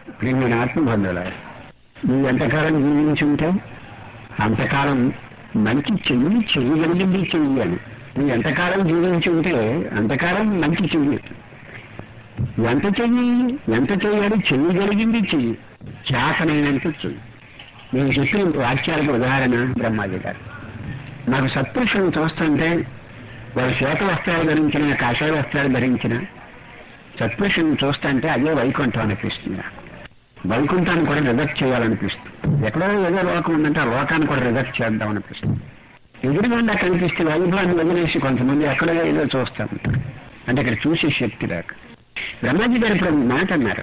నేను ఆత్మబంధువుల నువ్వు ఎంతకాలం జీవించుంటే అంతకాలం మంచి చెయ్యి చెయ్యగలిగింది చెయ్యి అని నువ్వు ఎంతకాలం జీవించుంటే అంతకాలం మంచి చెయ్యి ఎంత చెయ్యి ఎంత చెయ్యాలి చెయ్యగలిగింది చెయ్యి చేతనైనంత చెయ్యి నేను చెప్పిన వాక్యాలకు ఉదాహరణ బ్రహ్మాజీ గారు నాకు సత్పురుషులను చూస్తుంటే వారు శ్వేత వస్త్రాలు ధరించిన కాషాయ వస్త్రాలు ధరించిన సత్పురుషులను చూస్తుంటే అదే వైకుంఠం అనిపిస్తుంది నాకు. వైకుంఠాన్ని కూడా రిజెక్ట్ చేయాలనిపిస్తుంది ఎక్కడో ఏదో లోకం ఉందంటే ఆ లోకాన్ని కూడా రిజెక్ట్ చేద్దాం అనిపిస్తుంది ఎదురుగుండా కనిపిస్తే వైభవాన్ని వదిలేసి కొంతమంది ఎక్కడో ఏదో చూస్తూ ఉంటారు అంటే ఇక్కడ చూసే శక్తి లేక బ్రహ్మాజీ గారు ఇప్పుడు ఒక మాట అన్నారు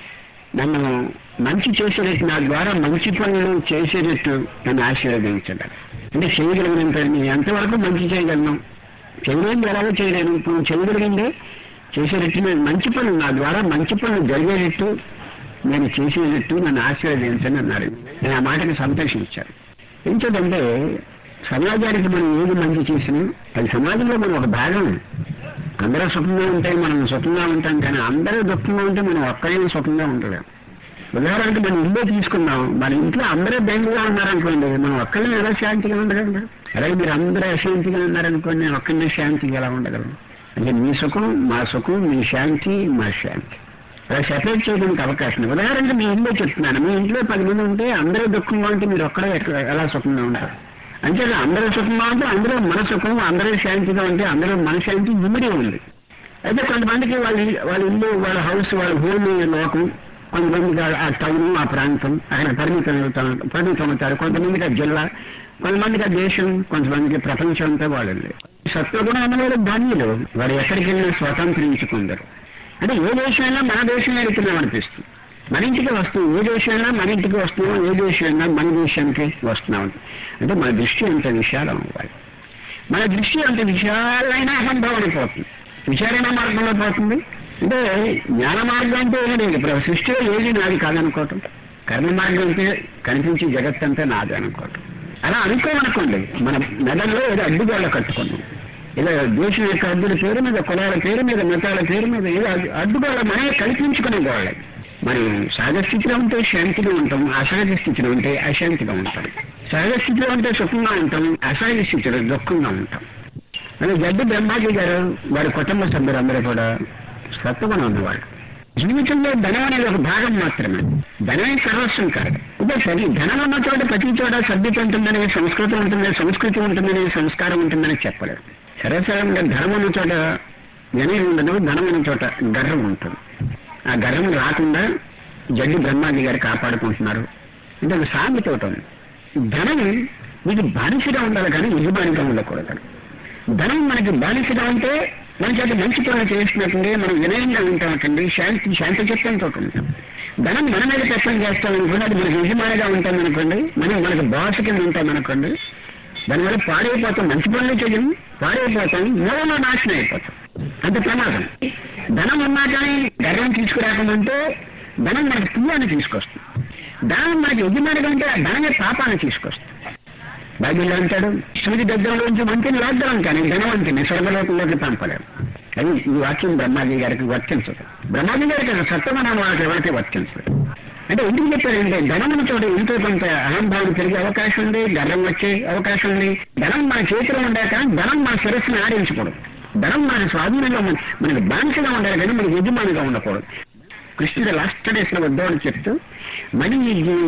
నన్ను మంచి చేసేటట్టు నా ద్వారా మంచి పనులు చేసేటట్టు నన్ను ఆశీర్వదించడం అంటే చేయగలిగినంత నేను ఎంతవరకు మంచి చేయగలను చేయలేని ఎలాగో చేయలేను ఇప్పుడు నువ్వు చేయగలిగిందే చేసేటట్టు నేను మంచి పనులు నా ద్వారా మంచి పనులు జరిగేటట్టు నేను చేసేటట్టు నన్ను ఆశీర్వదించని అన్నారు నేను ఆ మాటకి సంతోషించాను ఎందుకంటే సమాజానికి మనం ఏది మంచి చేసినా అది సమాజంలో మనం ఒక భాగం అందరూ సుఖంగా ఉంటే మనం సుఖంగా ఉంటాం కానీ అందరూ దుఃఖంగా ఉంటే మనం ఒక్కడే సుఖంగా ఉండలేం ఉదాహరణకి మన ఇల్లు తీసుకుందాం మన ఇంట్లో అందరూ బెంగగా ఉన్నారనుకోండి మనం ఒక్కళ్ళని ఎలా శాంతిగా ఉండగలరు అలాగే మీరు అందరూ అశాంతిగా ఉన్నారనుకోండి నేను ఒక్కడినే శాంతిగా ఎలా ఉండగలను అంటే మీ సుఖం మా సుఖం మీ శాంతి మా శాంతి అలా సెపరేట్ చేయడానికి అవకాశం ఉంది. ఉదాహరణకి మీ ఇంట్లో చెప్తున్నాను మీ ఇంట్లో పది మంది ఉంటే అందరూ దుఃఖంగా ఉంటే మీరు ఒక్కడే ఎట్లా- ఎలా సుఖంగా ఉంటారు అంటే అందరూ సుఖంగా ఉంటే అందరూ మన సుఖం అందరూ శాంతిగా ఉంటే అందరూ మన శాంతి ఇమిడి ఉంది అయితే కొంతమందికి వాళ్ళ ఇల్లు- వాళ్ళ ఇల్లు వాళ్ళ హౌస్ వాళ్ళ హోమ్ లోకం కొంతమందికి ఆ- ఆ టౌన్ ఆ ప్రాంతం ఆయన పరిమితం అవుతారు పరిమితం అవుతారు కొంతమందికి ఆ జిల్లా కొంతమందికి ఆ దేశం కొంతమందికి ప్రపంచం అంతా వాళ్ళు సత్వగుణం అన్నవాళ్ళు ధన్యులు వారు ఎక్కడికి వెళ్ళినా స్వతంత్రించుకుందరు అంటే ఏ దేశమైనా మన దేశంలో వెళ్తున్నాం అనిపిస్తుంది మన ఇంటికి వస్తాం ఏ దేశమైనా మన ఇంటికి వస్తున్నాం ఏ దేశమైనా మన దేశానికి వస్తున్నాం అంటే మన దృష్టి అంత విశాలం అవ్వాలి మన దృష్టి అంత విశాలమైన అహంభావన పోతుంది విచారణ మార్గంలో పోతుంది అంటే జ్ఞాన మార్గం అంటే ఏమీ లేదు ఇప్పుడు సృష్టిలో ఏది నాది కాదనుకోవటం కర్మ మార్గం అంటే కనిపించే జగత్తంతా నాది అనుకోవటం అలా అనుకోమనుకోండి మన మెదడులో ఏదో అడ్డుగోళ్ళ కట్టుకున్నాం ఏదో దేశం యొక్క అడ్డుల పేరు మీద కులాల పేరు మీద మతాల పేరు మీద ఏదో అడ్డు- అడ్డుగోళ్ళ మనమే కల్పించుకునే గోళ్ళ మనం సహజ స్థితిలో ఉంటే శాంతిగా ఉంటాం అసహజ స్థితిలో ఉంటే అశాంతిగా ఉంటాం సహజ స్థితిలో ఉంటే సుఖంగా ఉంటాం అసహజ స్థితిలో దుఃఖంగా ఉంటాం అదే గడ్డి బ్రహ్మాజీ గారు వారి కుటుంబ సభ్యులందరూ కూడా సత్వగుణం ఉన్నవాళ్ళు జీవితంలో ధనం అనేది ఒక భాగం మాత్రమే ధనమే సర్వస్వం కాదు ఇదే ప్రతి ధనం ఉన్న చోట ప్రతి చోట సభ్యత ఉంటుందని సంస్కృతం ఉంటుందని సంస్కృతి ఉంటుందని సంస్కారం ఉంటుందని చెప్పలేదు సరసరంగా ధనం ఉన్న చోట వినయం ఉండదు ధనం ఉన్న చోట గర్వం ఉంటుంది ఆ గర్వం రాకుండా జడ్డి బ్రహ్మాజీ గారు కాపాడుకుంటున్నారు ఇది ఒక సామెత ఒకటి ఉంది ధనం మీకు బానిసగా ఉండాలి కానీ యజమానిగా ఉండకూడదు ధనం మనకి బానిసగా ఉంటే మన చేత మంచి పనులు చేస్తున్నట్టుండే మనం వినయంగా ఉంటామటండి శాంతి శాంతి చిత్తంతో ఉంటాం ధనం మన మీద చట్టం చేస్తాం అనుకోండి అది మనకి యజమానిగా ఉంటాం అనుకోండి మనం మనకు బాస్ కింద ఉంటాం అనుకోండి దానివల్ల పాడైపోతాం మంచి పనులు చేయము పాడైపోతాం మూలంలో నాశనం అయిపోతాం అంత ప్రమాదం ధనం ఉన్నా కానీ గర్వం తీసుకురాకముంటే ధనం మనకి పుణ్యాన్ని తీసుకొస్తుంది ధనం మనకి యజమానిగా ఉంటే ఆ ధనమే పాపాన్ని తీసుకొస్తుంది బైబిల్లో అంటాడు సూర్య దగ్గరలోంచి మంత్రిని లాగ్దాం కానీ ధనవంతుని స్వర్గలోకంలోకి పంపలేడు అది ఈ వాక్యం బ్రహ్మాజీ గారికి వర్తించదు బ్రహ్మాజీ గారికి సత్వమనం వాళ్ళకి ఎవరికి వర్తించదు అంటే ఎందుకు చెప్పారంటే ధనమున చోట ఎంతో కొంత అహంభావం పెరిగే అవకాశం ఉంది గర్వం వచ్చే అవకాశం ఉంది ధనం మన చేతిలో ఉండాక ధనం మన శిరస్సును ఆడించకూడదు ధనం మన స్వాధీనంలో మన- మనకి బానిసగా ఉండాలి కానీ మనకి యజమానిగా ఉండకూడదు కృష్ణుడు లాస్ట్ డేస్ లో వద్దామని చెప్తూ మనీ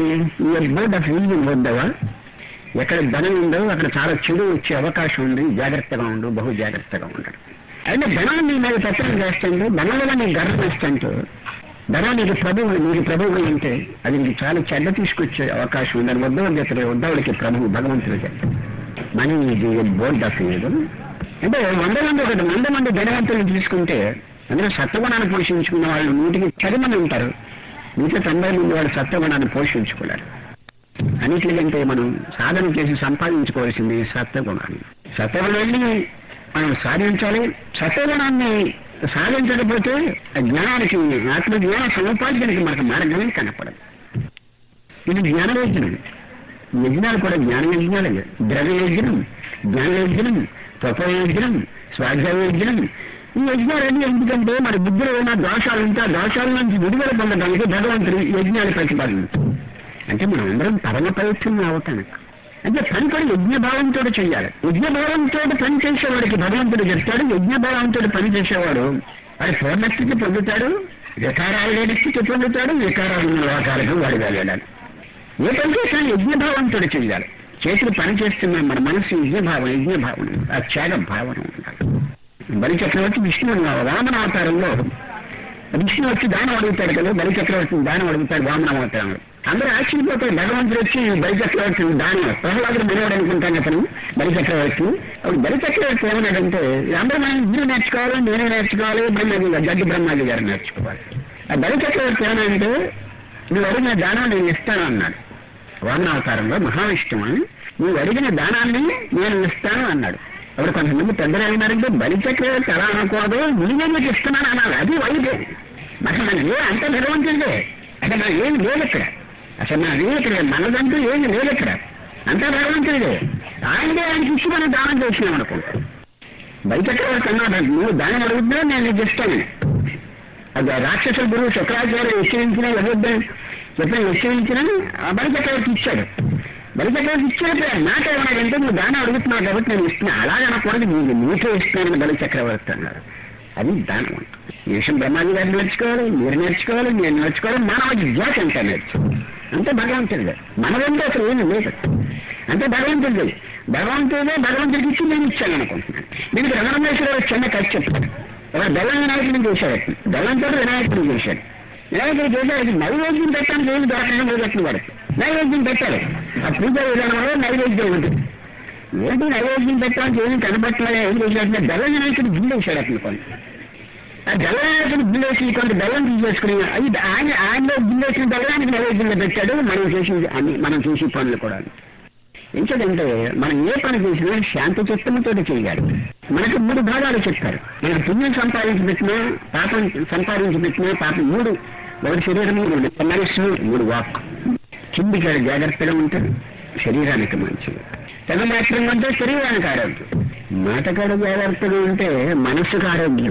బోర్డ్ ఆఫ్ యూజింగ్ వద్దవా ఎక్కడ ధనం ఉందో అక్కడ చాలా చెడు వచ్చే అవకాశం ఉంది జాగ్రత్తగా ఉండు బహు జాగ్రత్తగా ఉండరు అయితే ధనం నీ మీద పెత్తనం చేస్తుంటే ధనం వల్ల నీకు గర్వం వస్తుంటూ ధనం నీకు ప్రభువు నీకు ప్రభువు అంటే అది నీకు చాలా చెడ్డ తీసుకొచ్చే అవకాశం ఉంది అని ఉద్దవ చెప్పలే ఉద్దవుడికి ప్రభువు భగవంతుడు చెప్పాడు మనీ ఇది బోర్డ్ ఆఫ్ లేదు అంటే వంద మంది ఒకటి వంద మంది ధనవంతులను తీసుకుంటే అందులో సత్వగుణాన్ని పోషించుకున్న వాళ్ళు నూటికి పది మంది ఉంటారు మిగతా తొంభై మంది వాళ్ళు సత్వగుణాన్ని పోషించుకోలేరు అన్నిటికంటే మనం సాధన చేసి సంపాదించుకోవాల్సింది సత్వగుణాన్ని సత్వగుణాన్ని మనం సాధించాలి సత్వగుణాన్ని సాధించకపోతే ఆ జ్ఞానానికి ఆత్మజ్ఞాన సముపార్జనకి మనకు మార్గమే కనపడదు ఇది జ్ఞాన యజ్ఞం యజ్ఞాలు కూడా జ్ఞాన యజ్ఞాలే ద్రవ్య యజ్ఞం జ్ఞాన యజ్ఞం తపయజ్ఞం స్వాధ్యాయ యజ్ఞం ఈ యజ్ఞాలన్నీ ఎందుకంటే మన బుద్ధిలో ఉన్న దోషాలు ఉంటే ఆ దోషాల నుంచి విడుదల పొందడానికి భగవంతుడు ఈ యజ్ఞాలు ప్రతిపాదించారు అంటే మనం అందరం పరమ ప్రయత్నం అవటానికి అంటే పని కూడా యజ్ఞభావంతో చేయాలి యజ్ఞభావంతో పని చేసేవాడికి భగవంతుడు చెప్తాడు యజ్ఞభావంతో పని చేసేవాడు వాడి పూర్ణస్థితి పొందుతాడు వికారాలు లేని స్థితి పొందుతాడు వికారాలు ఉన్న లోకాలకు వాడు వెళ్ళాలి ఏ పని చేసినా యజ్ఞభావంతో చేయాలి చేతులు పని చేస్తున్నాం మన మనసు యజ్ఞభావం యజ్ఞభావన ఆ త్యాగ భావన ఉండాలి బలి చక్రవర్తి విష్ణు వామన అవతారంలో విష్ణు వచ్చి దానం అడుగుతాడు కదా బలి చక్రవర్తిని దానం అడుగుతాడు వామన అవతారంలో అందరూ ఆశ్చర్యపోతారు భగవంతుడు వచ్చి బలి చక్రవర్తిని దానం ప్రహ్లాదుడు మనవాడు అనుకుంటాను అతను బలి చక్రవర్తి అప్పుడు బలి చక్రవర్తి ఏమన్నాడంటే అందరూ మనం ఇద్దరు నేర్చుకోవాలి నేనే నేర్చుకోవాలి బ్రహ్మాజీ గారు జడ్డు బ్రహ్మాజీ గారు నేర్చుకోవాలి ఆ బలి చక్రవర్తి ఏమన్నాడంటే నువ్వు అడిగిన దానం నేను ఇస్తాను అన్నాడు వామనావతారంలో మహావిష్ణువు నువ్వు అడిగిన దానాన్ని నేను ఇస్తాను అన్నాడు అప్పుడు కొంతమంది పెద్దలు ఏమన్నారంటే బలి చక్రవర్తి అలా అనకూడదు నేనే నీకు ఇస్తున్నాను అనాలి అది వైద్యం మరి మన ఏ అంత భగవంతుడిదే అంటే మన ఏం లేదు ఇక్కడ అసలు మన ఏం ఇక్కడ మనదంటూ ఏమి లేదు ఇక్కడ అంతా భగవంతుడిదే ఆయనదే ఆయనకి ఇచ్చి మనం దానం చేసినాం అనుకుంటా బలి చక్రవర్తి అన్నాడు నువ్వు దానం అడుగుతున్నా నేను నీకు ఇస్తాను అది రాక్షసుల గురువు శుక్రాచార్య హెచ్చరించిన ఎవరిద్దని చెప్పిన హెచ్చరించిన ఆ బలి చక్రవర్తి ఇచ్చాడు బలి చక్రవర్తి ఇచ్చాడు మాట ఏమన్నాడంటే నువ్వు దానం అడుగుతున్నావు కాబట్టి నేను ఇస్తున్నా అలాగే అనకూడదు నీకు నీకే ఇస్తున్నాను బలి చక్రవర్తి అన్నాడు అది దానం అంటే ఈ విషయం బ్రహ్మాజీ గారు నేర్చుకోవాలి మీరు నేర్చుకోవాలి నేను నేర్చుకోవాలి మానవ జాతి అంతా నేర్చుకోవాలి అంటే భగవంతుడిదే మనదంటే అసలు ఏమి లేదు అంటే భగవంతుడిది భగవంతుడే భగవంతుడికి ఇచ్చి నేను ఇచ్చాను అనుకుంటున్నాను దీనికి రమణమేశ్వర చిన్న కథ చెప్తాను ఒక బెల్లం వినాయకుడిని చేశాడు బెల్లంతో వినాయకుడిని చేశాడు వినాయకుడు చేశాడు నైవేద్యం పెట్టడానికి ఏమి దోషం లేదు వాడు నైవేద్యం పెట్టాలి ఆ పూజ విధానంలో నైవేద్యం ఉంటుంది ఏంటి నైవేద్యం పెట్టడానికి ఏమి కనబట్టలేదు ఏం చేశాడంటే బెల్లం వినాయకుడు గిల్లేశాడు అతను కొన్ని ఆ బెల్లం వినాయకుడు గిల్లేసి కొంత బెల్లం తీసేసుకుని అది ఆయన ఆయనలో గిల్లేసిన బెల్లానికి నైవేద్యంలో పెట్టాడు మనం చేసి అన్ని మనం చేసే పనులు కూడా ఎందుకంటే మనం ఏ పని చేసినా శాంతి చిత్తముతో చేయాలి మనకు మూడు భాగాలు చెప్తారు మనకు పుణ్యం సంపాదించి పెట్టినా పాపం సంపాదించి పెట్టినా పాపం మూడు ఒకటి శరీరము మూడు మనస్సు మూడు వాక్ కిందికి జాగ్రత్తగా ఉంటారు శరీరానికి మంచిది తెగ మాత్రంగా ఉంటే శరీరానికి ఆరోగ్యం మాటకాడ జాగ్రత్తగా ఉంటే మనస్సుకు ఆరోగ్యం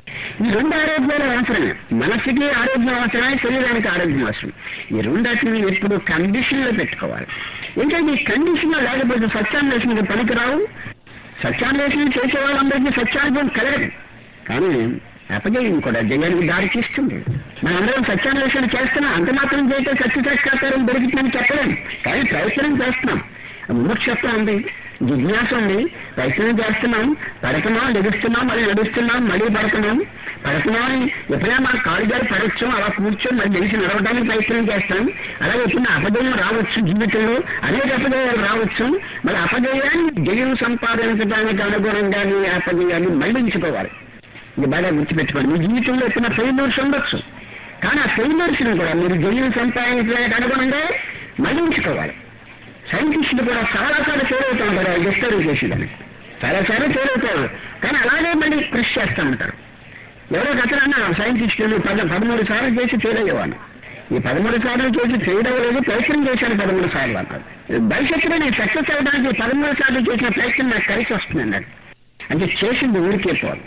ఈ రెండు ఆరోగ్యాలు అవసరమే మనస్సుకి ఆరోగ్యం అవసరమే శరీరానికి ఆరోగ్యం అవసరం ఈ రెండాటిని ఎప్పుడు కండిషన్ లో పెట్టుకోవాలి ఏంటంటే ఈ కండిషన్ లో లేకపోతే సత్యాన్వేషణకి పనికి రావు సత్యాన్వేషణ చేసే వాళ్ళందరికీ సత్యానుభవం కలగదు కానీ అపజయం కూడా జయానికి దారి తీస్తుంది మనందరం సత్యాన్వేషణ చేస్తున్నాం అంత మాత్రం చేస్తే సత్య సాక్షాత్కారం దొరికిందని చెప్పలేం కానీ ప్రయత్నం చేస్తున్నాం ముముక్షత్వం ఉంది జిజ్ఞాస ఉంది ప్రయత్నం చేస్తున్నాం పడుతున్నాం లెగుస్తున్నాం మళ్ళీ నడుస్తున్నాం మళ్ళీ పడుతున్నాం పడుతున్నాం ఎప్పుడైనా మన కాలు గారి పడవచ్చు అలా కూర్చొని మళ్ళీ లేచి నడవడానికి ప్రయత్నం చేస్తాం అలాగే ఎప్పుడు అపజయం రావచ్చు జీవితంలో అనేక అపజయాలు రావచ్చు మరి అపజయాన్ని జయం సంపాదించడానికి అనుగుణంగా నీ అపజయాన్ని మళ్లించుకోవాలి ఇది బాగా గుర్తుపెట్టుకోండి మీ జీవితంలో ఎప్పుడైనా ఫెయిల్యూర్స్ ఉండొచ్చు కానీ ఆ ఫెయిల్యూర్స్ కూడా మీరు జయం సంపాదించడానికి అనుగుణంగా మళ్లించుకోవాలి సైంటిస్టులు కూడా చాలాసార్లు ఫెయిల్ అవుతూ ఉంటారు డిస్కవరీ చేసేదని చాలాసార్లు ఫెయిల్ అవుతారు కానీ అలాగే మళ్ళీ కృషి చేస్తూ ఉంటారు ఎవరో కథలన్నా సైంటిస్టులు పద పదమూడు సార్లు చేసి ఫెయిల్ అయ్యేవాడు ఈ పదమూడు సార్లు చేసి ఫెయిల్ అవ్వలేదు ప్రయత్నం చేశాను పదమూడు సార్లు అన్నారు భవిష్యత్తులో నేను సక్సెస్ అవ్వడానికి పదమూడు సార్లు చేసిన ప్రయత్నం నాకు కలిసి వస్తుంది అన్నాడు అంటే చేసింది ఊరికే పోదు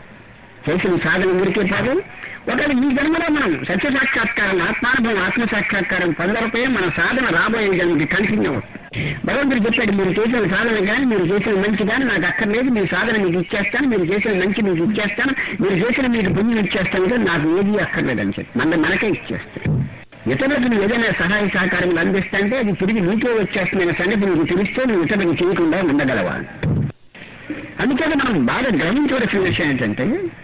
చేసిన సాధన ఊరికే పోదు ఒకవేళ ఈ జన్మలో మనం సత్య సాక్షాత్కారం ఆత్మానుభవం ఆత్మ సాక్షాత్కారం పొందకపోతే మన సాధన రాబోయే జన్మకి కంటిన్యూ అవుతుంది భగవంతుడు చెప్పాడు మీరు చేసిన సాధన కానీ మీరు చేసిన మంచి కానీ నాకు అక్కర్లేదు మీ సాధన మీకు ఇచ్చేస్తాను మీరు చేసిన మంచి మీకు ఇచ్చేస్తాను మీరు చేసిన మీకు పుణ్యం ఇచ్చేస్తాను కానీ నాకు ఏది అక్కర్లేదని చెప్పి మన మనకే ఇచ్చేస్తాను ఇతరులకు నువ్వు ఏదైనా సహాయ సహకారములు అందిస్తుంటే అది తిరిగి నీకే వచ్చేస్తుందనే సంగతి నీకు తెలిస్తే నువ్వు ఇతరులకు చేయకుండా ఉండగలవా అందుచేత మనం బాగా గ్రహించవలసిన విషయం ఏంటంటే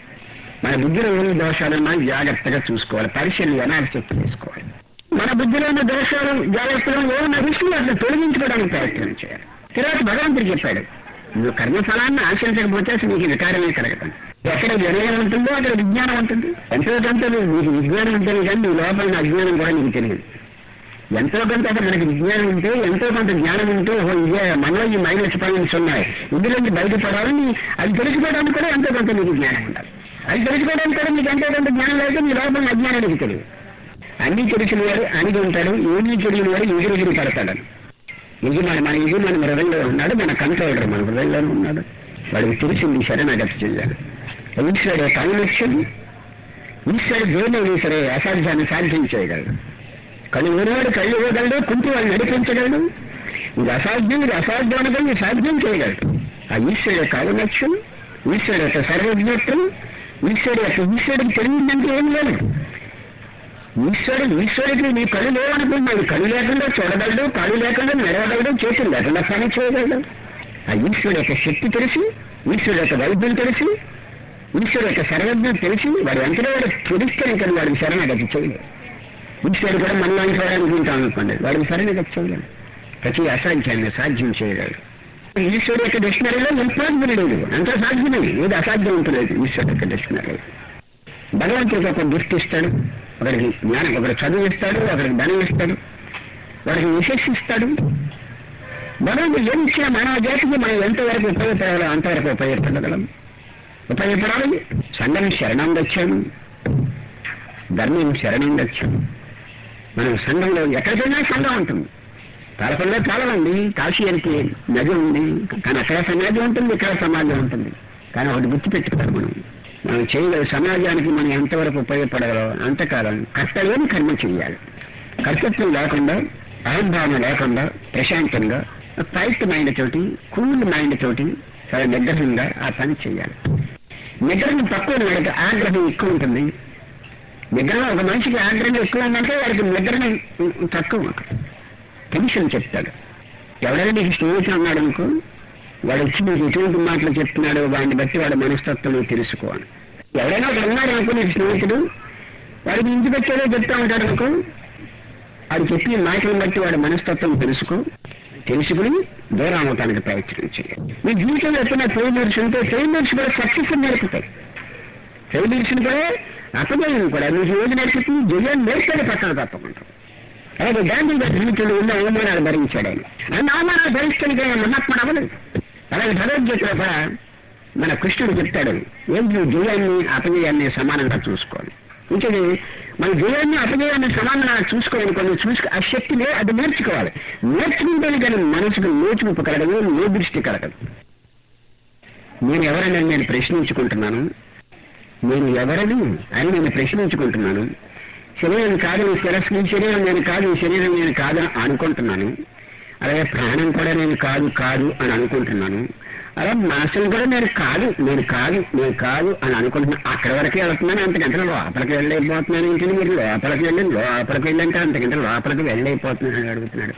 మన బుద్ధిలో ఏమి దోషాలున్నా జాగ్రత్తగా చూసుకోవాలి పరిశీలన అనాలిసిస్ చేసుకోవాలి మన బుద్ధిలో ఉన్న దోషాలు జాగ్రత్తగా ఏమన్నా రుసులు అట్లా తొలగించుకోవడానికి ప్రయత్నం చేయాలి తర్వాత భగవంతుడు చెప్పాడు నువ్వు కర్మఫలాన్ని ఆశించకపోతే అసలు నీకు వికారమే కలగటం ఎక్కడ వినయం ఉంటుందో అక్కడ విజ్ఞానం ఉంటుంది ఎంతో కొంత నీకు విజ్ఞానం ఉంటుంది కానీ నీ లోపల ఉన్న అజ్ఞానం కూడా నీకు తెలియదు ఎంతో కొంత అసలు మనకి విజ్ఞానం ఉంటే ఎంతో కొంత జ్ఞానం ఉంటే ఓహో ఇదే మనలో ఈ మైనస్ పాయింట్స్ ఉన్నాయి ఇందులోంచి బయటపడాలని అది తెలుసుకోవడానికి కూడా ఎంతో కొంత నీకు జ్ఞానం ఉండాలి అది తెలుసుకోవడానికి కూడా నీకు ఎంతో కొంత జ్ఞానం లేకపోతే నీ లోపల ఉన్న అజ్ఞానం నీకు తెలియదు అన్ని తెలిసిన వాడు అణిగి ఉంటాడు ఏమీ తెలియని వాడు ఎగిరెగిరి పడతాడని యజమాని మన యజమాని మన హృదయంలో ఉన్నాడు మన కంట్రోలర్ మన హృదయంలోనే ఉన్నాడు వాడికి తెలిసింది శరణాగతి చేయాలి ఈశ్వరుడు యొక్క ఔన్నత్యం ఈశ్వరుడు దేనైనా సరే అసాధ్యాన్ని సాధ్యం చేయగలడు కళ్ళు లేనివాడు కళ్ళు ఇవ్వగలడు కుంటి వాడు నడిపించగలడు ఇది అసాధ్యం ఇది అసాధ్యం అనగలడు సాధ్యం చేయగలడు ఆ ఈశ్వరుడు యొక్క ఔన్నత్యం ఈశ్వరుడు యొక్క సర్వజ్ఞత్వం ఈశ్వరుడు యొక్క ఈశ్వరుడికి తెలియదంటే ఏం లేదు ఈశ్వరుడు ఈశ్వరుడికి నీ కళ్ళు లేవనుకున్నాడు కళ్ళు లేకుండా చూడగలడు కాళ్ళు లేకుండా నడవగలడు చేతులు లేకుండా పని చేయగలడు ఆ ఈశ్వరుడు యొక్క శక్తి తెలిసి ఈశ్వరుడు యొక్క వైద్యం తెలిసి ఈశ్వరుడు యొక్క సర్వజ్ఞం తెలిసి వాడు వెంటనే వాడు తెలిస్తేనే కానీ వాడికి శరణగతి చేయలేదు ఈశ్వరుడు కూడా మనలాంటి వాడు అనుకుంటాం అనుకోండి వాడికి శరణగతి చేయలేదు ప్రతి అసాధ్యాన్ని సాధ్యం చేయగలడు ఈశ్వరుడు యొక్క డిక్షనరీలో ఇంపాసిబుల్ లేదు అంత సాధ్యమే ఏది అసాధ్యం ఉంటలేదు ఈశ్వరుడు యొక్క డిక్షనరీ భగవంతుడికి ఒక గిఫ్ట్ ఇస్తాడు ఒకరికి జ్ఞానం ఒకరికి చదువు ఇస్తాడు ఒకరికి ధనం ఇస్తాడు వాడికి విశేషిస్తాడు భగవంతుడు ఏమి ఇచ్చినా మానవ జాతికి మనం ఎంతవరకు ఉపయోగపడాలో అంతవరకు ఉపయోగపడగలం ఉపయోగపడాలి సంఘం శరణం వచ్చాము ధర్మం శరణం వచ్చాము మనం సంఘంలో ఎక్కడికైనా సంఘం ఉంటుంది పాలకొల్లో చాలా ఉంది కాశీ అంటే నది ఉంది కానీ అక్కడ సమాజం ఉంటుంది ఇక్కడ సమాజం ఉంటుంది కానీ ఒకటి గుర్తుపెట్టుకోవాలి మనం మనం చేయగల సమాజానికి మనం ఎంతవరకు ఉపయోగపడగలం అంతకాలం కర్తవ్యం కర్మ చేయాలి కర్తృత్వం లేకుండా అహంభావన లేకుండా ప్రశాంతంగా ఫైట్ మైండ్ తోటి కూల్ మైండ్ తోటి చాలా నిగ్రహంగా ఆ పని చేయాలి నిగ్రహం తక్కువ వాడికి ఆగ్రహం ఎక్కువ ఉంటుంది నిగ్రహం ఒక మనిషికి ఆగ్రహం ఎక్కువ ఉందంటే వాడికి నిగ్రహం తక్కువ టెన్షన్ చెప్తాడు ఎవరైనా నీకు స్నేహితులు ఉన్నాడు అనుకో వాడు వచ్చి నీకు ఎటువంటి మాటలు చెప్తున్నాడో వాడిని బట్టి వాడి మనస్తత్వం నువ్వు తెలుసుకోవాలి ఎవరైనా ఒకడు ఉన్నాడు అనుకో నీకు స్నేహితుడు వాడికి ఇంటి పెట్టేదో చెప్తా ఉంటాడు అనుకో వాడు చెప్పిన మాటలను బట్టి వాడి మనస్తత్వం తెలుసుకో తెలుసుకుని దూరం అవటానికి ప్రయత్నం చేయాలి మీ జీవితంలో ఎప్పుడైనా ఫెయిల్యూర్స్ ఉంటే ఫెయిల్యూర్స్ కూడా సక్సెస్ నేర్పుతాయి ఫెయిల్యూర్స్ కూడా అపజయం కూడా మీకు ఏది నేర్పుతుంది జయాన్ని నేర్పేది పక్కన తప్పకుండా అలాగే గాంధీ గారి జీవితంలో ఉన్న అవమానాలు భరించాడు ఆయన అన్ని అవమానాలు భరిస్తానికి ఆయన మహాత్ముడు అవ్వలేదు అలాగే భగవద్గీతలో కూడా మన కృష్ణుడు చెప్తాడు ఏంటి నువ్వు జయాన్ని అపజయాన్ని సమానంగా చూసుకోవాలి ఇంకేది మన జయాన్ని అపజయాన్ని సమానంగా చూసుకోవాలి కొన్ని చూసుకో ఆ శక్తిని అది నేర్చుకోవాలి నేర్చుకుంటేనే కానీ మనసుకు నేర్చుకు కలగదు నే దృష్టి కలగదు నేను ఎవరని నేను ప్రశ్నించుకుంటున్నాను నేను ఎవరని అని నేను ప్రశ్నించుకుంటున్నాను శరీరం కాదు నీ తిరస్కరి శరీరం నేను కాదు ఈ శరీరం నేను కాదు అని అనుకుంటున్నాను అలాగే ప్రాణం కూడా నేను కాదు కాదు అని అనుకుంటున్నాను అలా మనసును కూడా నేను కాదు నేను కాదు నేను కాదు అని అనుకుంటున్నాను అక్కడి వరకే వెళ్తున్నాను అంతకంటే లోపలికి వెళ్ళైపోతున్నాను ఏంటంటే మీరు లోపలికి వెళ్ళి లోపలికి వెళ్ళంటే అంతకంటే లోపలికి వెళ్ళైపోతున్నాను అని అడుగుతున్నాడు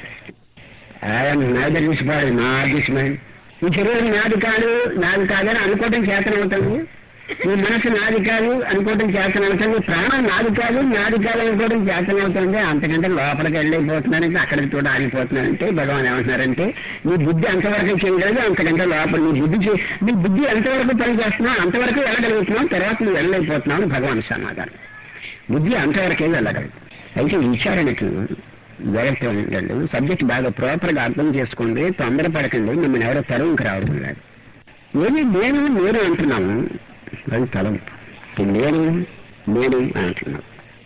ఆయన నాది తీసిపోయాడు నా దిశమైన ఈ శరీరం నాది కాదు నాది కాదు అని అనుకోవటం చేతనవుతుంది ఈ మనసు నాది కాదు అనుకోవటం చేతనవుతుంది ప్రాణం నాది కాదు నాది కాదు అనుకోవటం చేతనవుతుంది అంతకంటే లోపలికి వెళ్ళైపోతున్నానంటే అక్కడికి చూడ ఆగిపోతున్నానంటే భగవాన్ ఏమంటున్నారంటే నీ బుద్ధి అంతవరకు చేయలేదు అంతకంటే లోపల నీ బుద్ధి చే- నీ బుద్ధి ఎంతవరకు పని చేస్తున్నావు అంతవరకు వెళ్ళగలుగుతున్నావు తర్వాత నువ్వు వెళ్ళైపోతున్నావు అని భగవాన్ సమాధానం బుద్ధి అంతవరకే వెళ్ళగలదు అయితే విచారణకు జాగ్రత్తగా ఉండండి సబ్జెక్ట్ బాగా ప్రాపర్గా అర్థం చేసుకోండి తొందరపడకండి మిమ్మల్ని ఎవరో తరువుకి రావడం లేదు ఏది నేను నేను అంటున్నాము అది తలంపు ఈ నేను నేను అని అంటున్నాం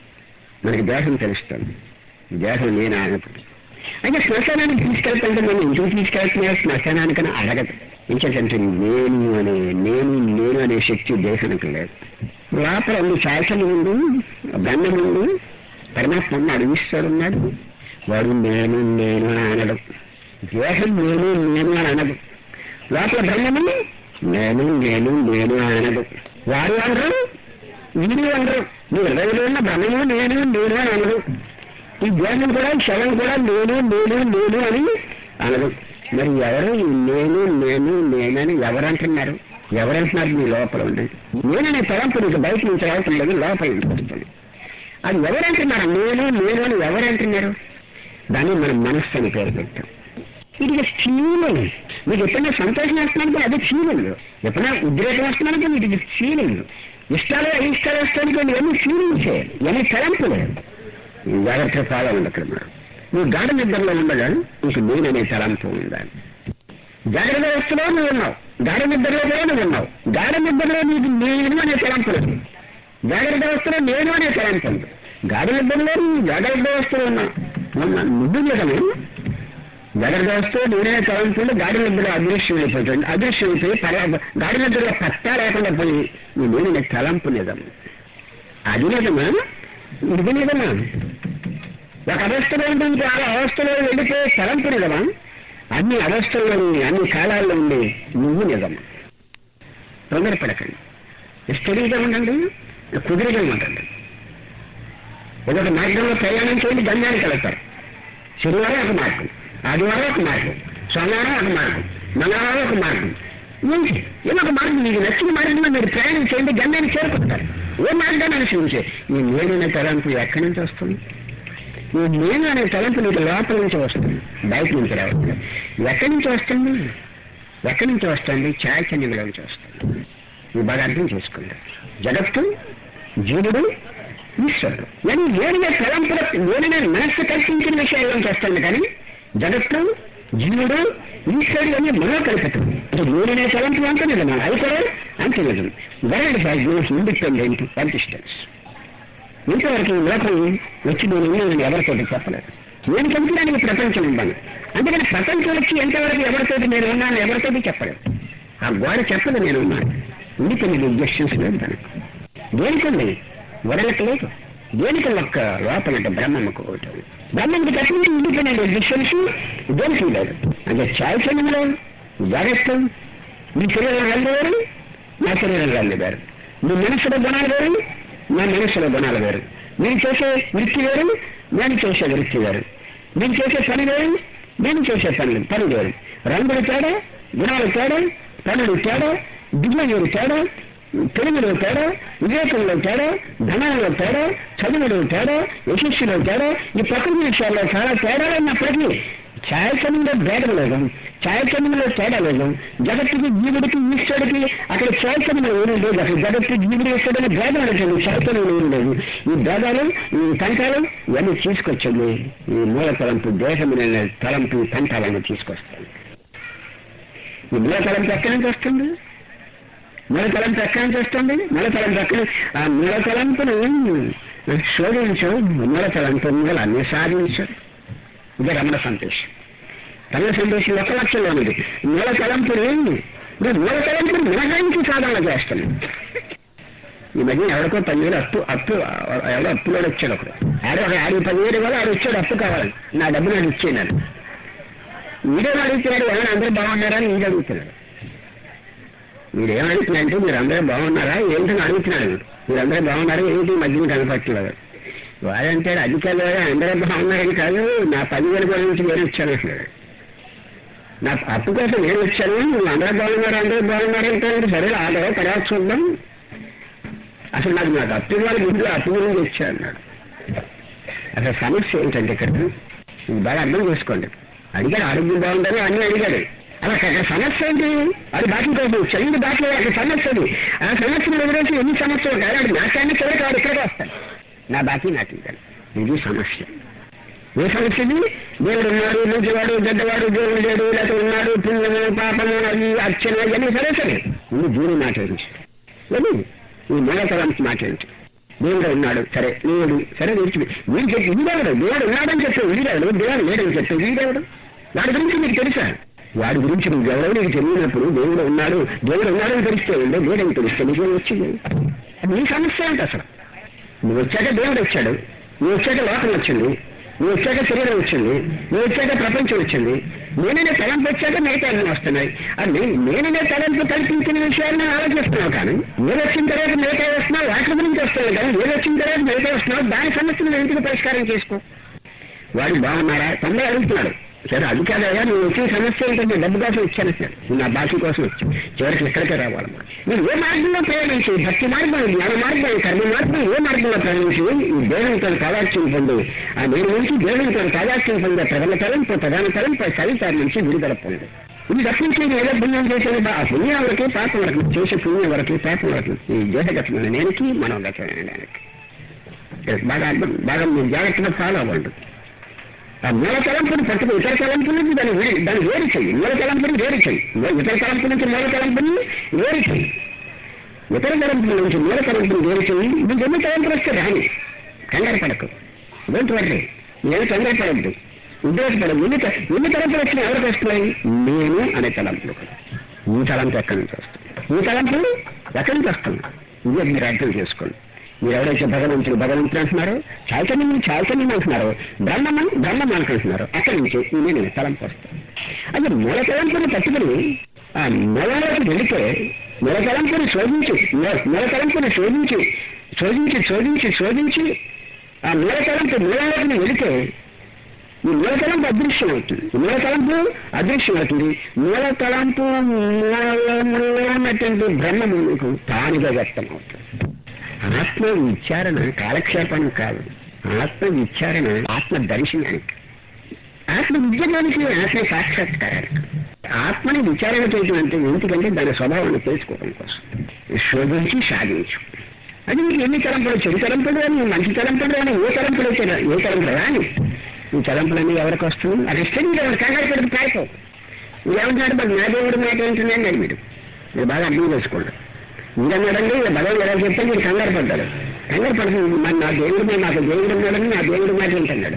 మనకి దేహం తెలుస్తుంది దేహం నేను అన్నప్పుడు అయితే శ్మశానానికి తీసుకెళ్తుంటే మనం ఎందుకు తీసుకెళ్తున్నా శ్మశానానికని అడగదు ఇంకేంటంటే నేను అనే నేను నేను అనే శక్తి దేహానికి లేదు లోపల ఉంది శాసనం ఉంది బంధం ఉంది పరమాత్మ ఉన్నాడు ఈశ్వరుడు ఉన్నాడు వాడు నేను నేను అని అనడు దేహం నేను నేను అని అనదు లోపల బ్రహ్మము నేను నేను నేను అని అనదు వాడు అనరు వీడు అనరు నీ హృదయంలో ఉన్న బ్రహ్మము నేను నేను అని అనదు ఈ దేహం కూడా శవం కూడా నేను నేను నేను అని అనదు మరి ఎవరు ఈ నేను నేను నేనని ఎవరంటున్నారు ఎవరంటున్నారు మీ లోపల ఉంది నేననే తలంపు నీకు బయట నుంచి రావటం లేదు లోపల నుంచి వస్తుంది అది ఎవరంటున్నారు నేను నేను అని ఎవరంటున్నారు దాన్ని మనం మనస్సు అని పేరు పెట్టాం ఇది ఫీలింగ్ మీకు ఎప్పుడైనా సంతోషం వస్తున్నానికి అది ఫీలింగ్ ఎప్పుడైనా ఉద్రేకం వస్తున్నానికి మీకు ఇది ఫీలింగ్ ఇష్టాలు అయిష్టాలు వస్తానికి ఇవన్నీ ఫీలింగ్సే ఇవన్నీ తలంపులే జాగ్రత్త ఫాలో ఉంది అక్కడ మనం నువ్వు గాఢ నిద్రలో ఉండగా నీకు నేననే తలంపు ఉండాలి జాగ్రత్త వ్యవస్థలో నువ్వు ఉన్నావు గాఢ నిద్రలో కూడా నువ్వు ఉన్నావు గాఢ నిద్రలో నీకు నేను అనే తలంపు ఉంది జాగ్రత్త వ్యవస్థలో నేను అనే తలంపు ఉంది గాఢ నిద్రలో నువ్వు జాగ్రత్త వ్యవస్థలో ఉన్నావు మొన్న ముద్దు చేయడము జగర్దోస్తూ నేనే తలంపులు గాడి నిద్రలో అదృశ్యం అయిపోతుంది అదృశ్యం అయిపోయి పర గాడి నిద్రలో పత్తా లేకుండా పోయి ఈ నేను తలంపు నిజం అది నిజమా ఇది నిజమా ఒక అవస్థలో ఉండి ఇంకో ఆ అవస్థలో వెళ్ళిపోయే తలంపు నిజమా అన్ని అవస్థల్లో ఉండి అన్ని కాలాల్లో ఉండి నువ్వు నిజం తొందరపడకండి స్టడీగా ఉండండి కుదిరిగా ఉండండి ఏదో ఒక మార్గంలో ప్రయాణం చేయండి గమ్యానికి వెళ్తారు శనివారం ఒక మార్గం ఆదివారం ఒక మార్గం సోమవారం ఒక మార్గం మంగళవారం ఒక మార్గం ఏంటి ఏదో ఒక మార్గం మీకు నచ్చిన మార్గంలో మీరు ప్రయాణం చేయండి గమ్యాన్ని చేరుకుంటారు ఏ మార్గాన్ని అనుసరించే ఈ నేననే తలంపు ఎక్కడి నుంచి వస్తుంది ఈ నేను అనే తలంపు నీకు లోపల నుంచి వస్తుంది బయట నుంచి రావట్లేదు ఎక్కడి నుంచి వస్తుంది ఎక్కడి నుంచి వస్తుంది చైతన్యంలో నుంచి వస్తుంది ఇది బాగా అర్థం చేసుకోండి జగత్తు జీవుడు ఈశ్వరుడు నేను నేనుగా తలంపుల నేనుగా మనస్సు కల్పించిన విషయాల్లోంచి వస్తుంది కానీ జగత్తు జీవుడు ఈశ్వరుడు అనే మనోకల్పితం అంటే నేననే తలంపు అంత నిజమా అది కూడా అంత నిజం world has no independent existence ఇంతవరకు ఈ లోకం వచ్చి నేను నేను ఎవరితోటి చెప్పలేదు నేను చెబుతున్నాను ఈ ప్రపంచం ఉందని అందుకని ప్రపంచం వచ్చి ఎంతవరకు ఎవరితోటి నేను ఉన్నాను ఎవరితోటి చెప్పలేదు ఆ గోడ చెప్పదు నేను ఉన్నాను ఇండిపెండెంట్ ఎగ్జిస్టెన్స్ లేదు దానికి దేనికండి వరలకు లేదు దేనికి ఒక్క లోపల అంటే బ్రహ్మకు ఒకటి బ్రహ్మంకి తప్పించి ఇండిపెండెంట్ ఎగ్జిస్టెన్స్ దేనికి లేదు అంటే చైతన్యంలో జగత్తు మీ శరీరం వెళ్ళి వేరు నా శరీరం వెళ్ళి వేరు మీ మనసులో గుణాలు వేరు నా మనసులో గుణాలు వేరు మీరు చేసే వృత్తి వేరు నేను చేసే వృత్తి వేరు మీరు చేసే పని వేరు నేను చేసే పనులు పని వేరు రంగులు తేడా గుణాలు తేడా పనులు తేడా దిగుమయూరు తేడా తెలుగులో తేడా వివేకంలో తేడా ధనంలో తేడా చదువులో తేడా యశస్సులో తేడా ఈ ప్రకృతి విషయాల్లో చాలా తేడాలు ఉన్నప్పటికీ ఛాయచంద్రంలో భేదం లేదు ఛాయచంద్రంలో తేడా లేదు జగత్తుకి జీవుడికి ఈశ్వరుడికి అక్కడ చైతన్యం ఏమీ లేదు అసలు జగత్తు జీవుడు ఈశ్వరుడు భేదం లేదు చైతన్యం ఏమీ లేదు ఈ భేదాలు ఈ తంటాలు ఇవన్నీ తీసుకొచ్చింది ఈ మూల తలంపు దేశమైన తలంపు ఈ తంటాలన్నీ తీసుకొస్తాయి ఈ మూల తలంపు ఎక్కడి నుంచి వస్తుంది మూల తలంపు ఎక్కడి నుంచి వస్తుంది మూల తలంపు ఎక్కడ ఆ మూల తలంపును శోధించు మూల తలంపు మూలాన్ని సాధించు ఇది రమణ సందేశం రమణ సందేశం ఒక లక్షల్లో ఉంది మూల తలంపుని ఇప్పుడు మూల తలంపుని మినహాయించి సాధన చేస్తాను ఈ మధ్య ఎవరికో పదివేలు అప్పు అప్పు ఎవరో అప్పులో వచ్చాడు ఒకడు ఆడు ఒక ఆడి పదివేలు ఇవ్వాలి ఆడు వచ్చాడు అప్పు కావాలి నా డబ్బు నాకు ఇచ్చేయను వీడే అడుగుతున్నాడు ఎవరైనా అందరూ బాగున్నారా అని వీడు అడుగుతున్నాడు మీరేం అడుగుతున్నారంటే మీరు అందరూ బాగున్నారా ఏంటని అడుగుతున్నాడు మీరందరూ బాగున్నారా ఏంటి మధ్యన కనపట్లేదు వాడంటే అధికారులు అందరూ బాగున్నారని కాదు నా పదివేల గురించి నేను వచ్చాను అంటున్నాడు నా అప్పు కోసం నేను వచ్చాను నువ్వు అందరూ బాగున్నారు అందరూ బాగున్నారంటే సరే ఆదో తర్వాత చూద్దాం అసలు నాకు నాకు అప్పు ఇవ్వాలి ముందు అప్పు గురించి వచ్చా అన్నాడు అసలు సమస్య ఏంటంటే ఇక్కడ ఇది బాగా అర్థం చేసుకోండి అడిగాడు ఆరోగ్యం బాగుందని అన్నీ అడిగాడు అలా అక్కడ సమస్య ఏంటి అది బాకీ కోసం వచ్చాడు ఇది బాకీ అక్కడ సమస్య అది ఆ సమస్యను ఎదురేసి ఎన్ని సమస్యలు ఉంటాయి అది నాకాన్ని చివరికి వాడు ఇక్కడికి వస్తాడు నా బాకీ నాకు ఇవ్వాలి ఇది సమస్య ఏ సమస్య ఇది దేవుడు ఉన్నాడు మంచివాడు పెద్దవాడు దేవుడు లేడు లేకపోతే ఉన్నాడు పుణ్యము పాపము అది అర్చన ఇవన్నీ సరే సరే ఇది జీవుని మాట ఏంటి ఇది ఈ మూలతరానికి మాట ఏంటి దేవుడు ఉన్నాడు సరే లేడు సరే విడిచి వీడు చెప్పి వీడెవడు దేవుడు ఉన్నాడని చెప్పి వీడెవడు దేవుడు లేడని చెప్పి వీడెవడు వాడి గురించి మీకు తెలుసా వాడి గురించి నువ్వు ఎవరో నీకు తెలియనప్పుడు దేవుడు ఉన్నాడు దేవుడు ఉన్నాడని తెలిస్తే ఉండే లేడని తెలిస్తే నీకు వచ్చింది అది నీ సమస్య ఏంటి అసలు నువ్వు వచ్చాక దేవుడు వచ్చాడు నువ్వు వచ్చాక లోకం వచ్చింది నువ్వు వచ్చాక శరీరం వచ్చింది నువ్వు వచ్చాక ప్రపంచం వచ్చింది నేననే తలంపు వచ్చాక మిగతా అన్నీ వస్తున్నాయి అది నేననే తలంపు కల్పించిన విషయాలను ఆలోచిస్తున్నావు కానీ నేను వచ్చిన తర్వాత మిగతా వస్తున్నావు వాటి గురించి వస్తున్నావు కానీ నేను వచ్చిన తర్వాత మిగతా వస్తున్నావు దాని సమస్యను ఎందుకు పరిష్కారం చేసుకో వాడు బాగున్నారా తొందర అడుగుతున్నాడు సరే అది కాదయ్యా నువ్వు వచ్చిన సమస్య ఏంటంటే డబ్బు కోసం వచ్చాను సార్ నువ్వు నా బాకీ కోసం వచ్చాను చివరికి ఇక్కడికే రావాలమ్మా మీరు ఏ మార్గంలో ప్రయాణించి భక్తి మార్గం జ్ఞాన మార్గం కర్మ మార్గం ఏ మార్గంలో ప్రయాణించి ఈ దేవునితో తాదాత్యం పొంది ఆ నేను నుంచి దేవునితో తాదాత్యం పొందే ప్రథమ తలంపు ప్రధాన తలంపు సవితారి నుంచి విడుదల పొంది ఇది తప్పించి నేను ఏదో పుణ్యం చేసేది ఆ పుణ్యం వరకు పాపం వరకు చేసే పుణ్యం వరకు పాపం వరకు ఈ దేహగతమైన నేనికి మనోగతమైన నేనికి బాగా అర్థం బాగా మీరు జాగ్రత్తగా ఫాలో అవ్వండి ఆ మూల తలంపుని పట్టుకు ఇతర తలంపు నుంచి దాన్ని వేడి దాన్ని వేరు చెయ్యి మూల తలంపుని వేరు చెయ్యి మూ- ఇతర తలంపు నుంచి మూల తలంపుని వేరు చెయ్యి ఇతర తలంపుల నుంచి మూల తలంపుని వేరు చెయ్యి నీకు ఎన్ని తలంపులు వస్తే రాని కంగారు పడకు డోంట్ వర్రీ నేను కంగారు పడద్దు ఉద్రేకపడ ఎన్ని త- ఎన్ని తలంపులు వచ్చినా ఎవరికి వస్తున్నాయి నేను అనే తలంపులు ఈ తలంపు ఎక్కడి నుంచి వస్తుంది ఈ తలంపు ఎక్కడి నుంచి వస్తుంది ఇది మీరు అర్థం చేసుకోండి మీరు ఎవరైతే భగవంతుడు భగవంతుడు అంటున్నారో చైతన్యం చైతన్యం అంటున్నారో బ్రహ్మం బ్రహ్మం అనుకుంటున్నారో అక్కడి నుంచి ఈ నేను తలంపు వస్తుంది అది మూల తలంపుని పట్టుకుని ఆ మూలలోకి వెళితే మూల తలంపుని శోధించి మూల- మూల తలంపుని శోధించి శోధించి శోధించి శోధించి ఆ మూల తలంపు మూలలోకి వెళితే ఈ మూల తలంపు అదృశ్యం అవుతుంది ఈ మూల తలంపు అదృశ్యం అవుతుంది మూల తలంపు మూలంలో ఉన్నటువంటి బ్రహ్మము మీకు తానుగా వ్యక్తం అవుతుంది ఆత్మ విచారణ కాలక్షేపం కాదు ఆత్మ విచారణ ఆత్మ దర్శనానికి ఆత్మ విద్యలోనికి ఆత్మ సాక్షాత్కారానికి ఆత్మని విచారణ చేయడం అంటే ఎందుకంటే దాని స్వభావాన్ని తెలుసుకోవడం కోసం శోధించి సాధించు అది మీకు ఎన్ని తలంపులు చెడు తలంపులు అని మంచి తలంపులు అని ఏ తలంపులు అయితే రా- ఏ తలంపులు రాని ఈ తలంపులన్నీ ఎవరికి వస్తుంది అది ఇష్టం ఎవరు కంగారు పెడితే పారిపో ఏమంటున్నాడు మరి నా దేవుడు మాట ఏంటండి అని మీరు మీరు బాగా అర్థం చేసుకోండి మీరన్నాడండి భగవాన్ ఎలా చెప్తే మీరు కంగారు పడ్డాడు కంగారు పడుతుంది మరి నా దేవుడు మీద నాకు దేవుడు ఉన్నాడని నా దేవుడు మాట ఏంటన్నాడు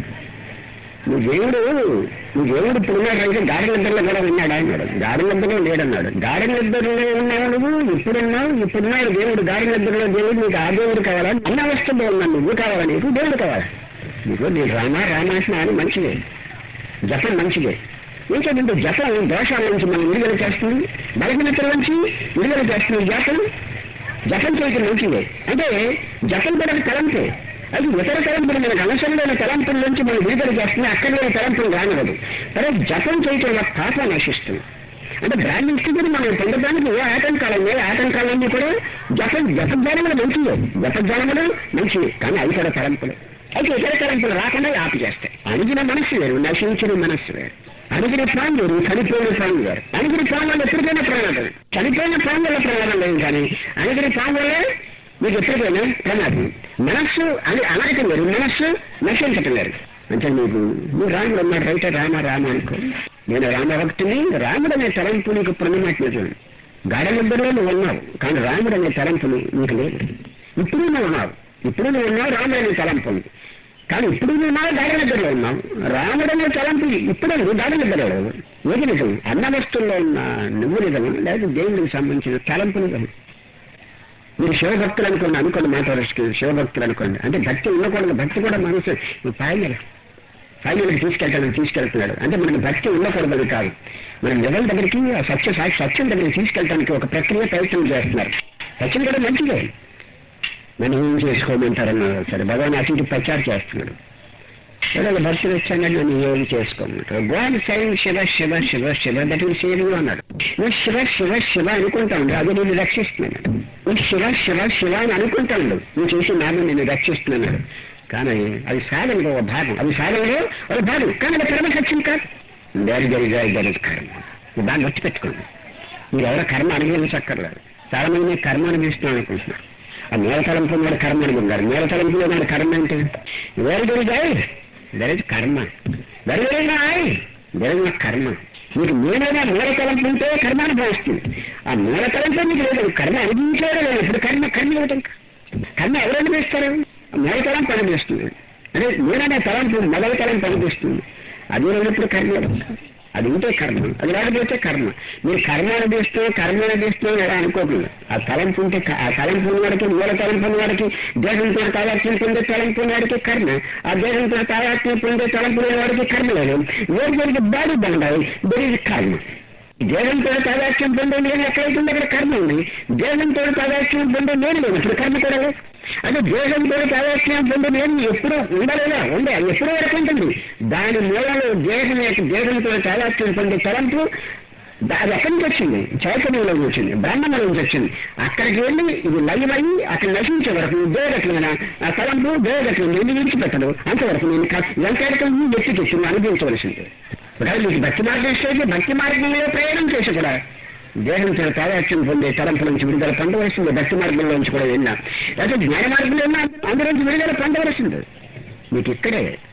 నీ దేవుడు నీ దేవుడు ఇప్పుడు ఉన్నాడంటే గాడి నిద్రలో కూడా ఉన్నాడా అన్నాడు గాడి నిద్రలో లేడన్నాడు గాడి నిద్రలో ఉన్నావు నువ్వు ఇప్పుడున్నావు ఇప్పుడున్నాడు దేవుడు గాడి నిద్రలో దేవుడు నీకు ఆ దేవుడు కావాలా అన్న వస్తువు ఉన్నాను నువ్వు కావాలా నీకు దేవుడు కావాలా నీకు నీ రామ రామాయణ అని మంచిదే జపం మంచిదే ఏంటంటే జపం దోషాల నుంచి మనం విడుదల చేస్తుంది బలహీనతల నుంచి విడుదల చేస్తుంది జపం జపం చేయటం మంచిదే అంటే జపం కూడా ఒక తలంపే అది ఇతర తలంపులు మనకు అవసరం లేని తలంపుల నుంచి మనం విడుదల చేస్తుంది అక్కడ లేని తలంపులు రానివ్వదు తర్వాత జపం చేయటం వల్ల పాపం నశిస్తుంది అంటే బ్రాహ్మణ స్థితిని మనం పొందడానికి ఏ ఆటంకాలు ఉన్నాయి ఆటంకాలన్నీ కూడా జప జపజ్ఞానములు మంచివే జపజ్ఞానములు మంచివి కానీ అవి కూడా తలంపులు అయితే ఇతర తలంపులు రాకుండా ఆపు చేస్తాయి అణిగిన మనస్సు వేరు నశించిన మనస్సు వేరు అణిగిన ప్రాణం వేరు చనిపోయిన ప్రాణం వేరు అణిగిన ప్రాణం వల్ల ఎప్పటికైనా ప్రమాదం చనిపోయిన ప్రాణం వల్ల ప్రమాదం లేదు కానీ అణిగిన ప్రాణం వల్ల మీకు ఎప్పటికైనా ప్రమాదం మనస్సు అని అనగటం వేరు మనస్సు నశించటం వేరు అంటే నీకు నువ్వు రాముడు అన్నాడు రైతే రామ రామ అనుకో నేను రామ భక్తుని రాముడు అనే తలంపు నీకు ప్రణమాత్మకం గాఢనిద్దరిలో నువ్వు ఉన్నావు కానీ రాముడు అనే తలంపు నీకు లేదు ఇప్పుడు నువ్వు ఉన్నావు ఇప్పుడు నువ్వు ఉన్నావు రాముడు అనే తలంపు ఉంది కానీ ఇప్పుడు నువ్వు ఉన్నావు గాఢనిద్దరిలో ఉన్నావు రాముడు అనే తలంపు ఇప్పుడు నువ్వు గాఢనిద్దరిలో లేవు ఏది నిజం అన్న వస్తువుల్లో ఉన్న నువ్వు నిజం లేదా దేవుడికి సంబంధించిన తలంపు నిజం మీరు శివభక్తులు అనుకోండి అనుకోండి మాట వరుసకి శివభక్తులు అనుకోండి అంటే భక్తి ఉండకూడదు భక్తి కూడా మనసు ఫైనల్ ఫైనల్కి తీసుకెళ్తాను తీసుకెళ్తున్నాడు అంటే మనకి భక్తి ఉండకూడదు కాదు మనం నిజం దగ్గరికి ఆ సత్య సాక్షి సత్యం దగ్గరికి తీసుకెళ్ళడానికి ఒక ప్రక్రియ ప్రయత్నం చేస్తున్నారు సత్యం కూడా మంచిదే మనం ఏం చేసుకోమంటారన్నారు సరే భగవాన్ అటు ఇటు ప్రచారం చేస్తున్నాడు ఏదో భక్తులు వచ్చాక నన్ను ఏమి చేసుకోమంటారు go on saying Shiva Shiva Shiva Shiva that will save you అన్నాడు నువ్వు శివ శివ శివ అనుకుంటా ఉండు అది నేను రక్షిస్తున్నాను నువ్వు శివ శివ శివ అని అనుకుంటా ఉండు నువ్వు చేసి నామం నేను రక్షిస్తున్నాడు కానీ అది సాధనలో ఒక భాగం అది సాధనలో ఒక భాగం కానీ అది పరమ సత్యం కాదు దారి దరి దరి కర్మ ఇది బాగా గుర్తుపెట్టుకోండి మీరు ఎవరో కర్మ అనుభవించక్కర్లేదు చాలా మంది మీరు కర్మ అనుభవిస్తున్నాం అనుకుంటున్నారు ఆ మేలతలం పొందాడు కర్మ అనుకుంటారు మేలతలం పొందాడు కర్మ అంటే వేరు there joy there is karma there is no I there is karma మీకు నేనైనా మూలతలంపు ఉంటే కర్మ అనుభవిస్తుంది ఆ మూలతలంతో మీకు లేదు కర్మ అనుభవించాడే లేదు ఇప్పుడు కర్మ కర్మ ఇవ్వటం కర్మ ఎవరు అనుభవిస్తారు మూలతలం పనిపిస్తుంది అదే నేననే తలంపు మొదటి తలంపు అనిపిస్తుంది అది లేనప్పుడు కర్మ ఇవ్వడం. అది ఉంటే కర్మ అది లేకపోతే కర్మ మీరు కర్మ అనిపిస్తే కర్మ అనిపిస్తే ఎలా అనుకోకుండా ఆ తలంపు ఉంటే క- ఆ తలంపు ఉన్నవాడికి మూల తలంపు ఉన్నవాడికి దేహంతో తాదాత్మ్యం పొందే తలంపు ఉన్నవాడికి కర్మ ఆ దేహంతో తాదాత్మ్యం పొందే తలంపు ఉన్నవాడికి కర్మ లేదు వేరు వేరికి బాడీ బండాయి దెర్ కర్మ దేహంతో తాదాత్మ్యం పొందే నేను ఎక్కడైతుంది అక్కడ కర్మ ఉంది దేహంతో తాదాత్మ్యం పొందే నేను లేదు ఇప్పుడు కర్మ కూడా లేదు అదే దేహంతో తాదాత్మ్యం పొందే నేను ఎప్పుడూ ఉండలేదా ఉండే అది ఎప్పుడో వరకు ఉంటుంది దాని మూలలో దేహం యొక్క దేహంతో తాదాత్మ్యం పొందే తలంపు దా- అది ఎక్కడి నుంచి వచ్చింది చైతన్యంలో నుంచి వచ్చింది బ్రహ్మంలో నుంచి వచ్చింది అక్కడికి వెళ్ళి ఇది లయ్యమని అక్కడ నశించే వరకు దేవగట్లమైన ఆ తలంపు దేవగట్లు నేను విడిచిపెట్టదు అంతవరకు నేను వెంకటకం వ్యక్తి చెట్టు అనుభవించవలసింది ఒకవేళ మీకు భక్తి మార్గం ఇస్తే భక్తి మార్గంలో ప్రయాణం చేసి కూడా దేహంతో తాదాత్యం పొందే తలంపు నుంచి విడుదల పొందవలసింది భక్తి మార్గంలో నుంచి కూడా వెళ్ళినా లేకపోతే జ్ఞాన మార్గంలో వెళ్ళినా అందులోంచి విడుదల పొందవలసింది మీకు ఇక్కడే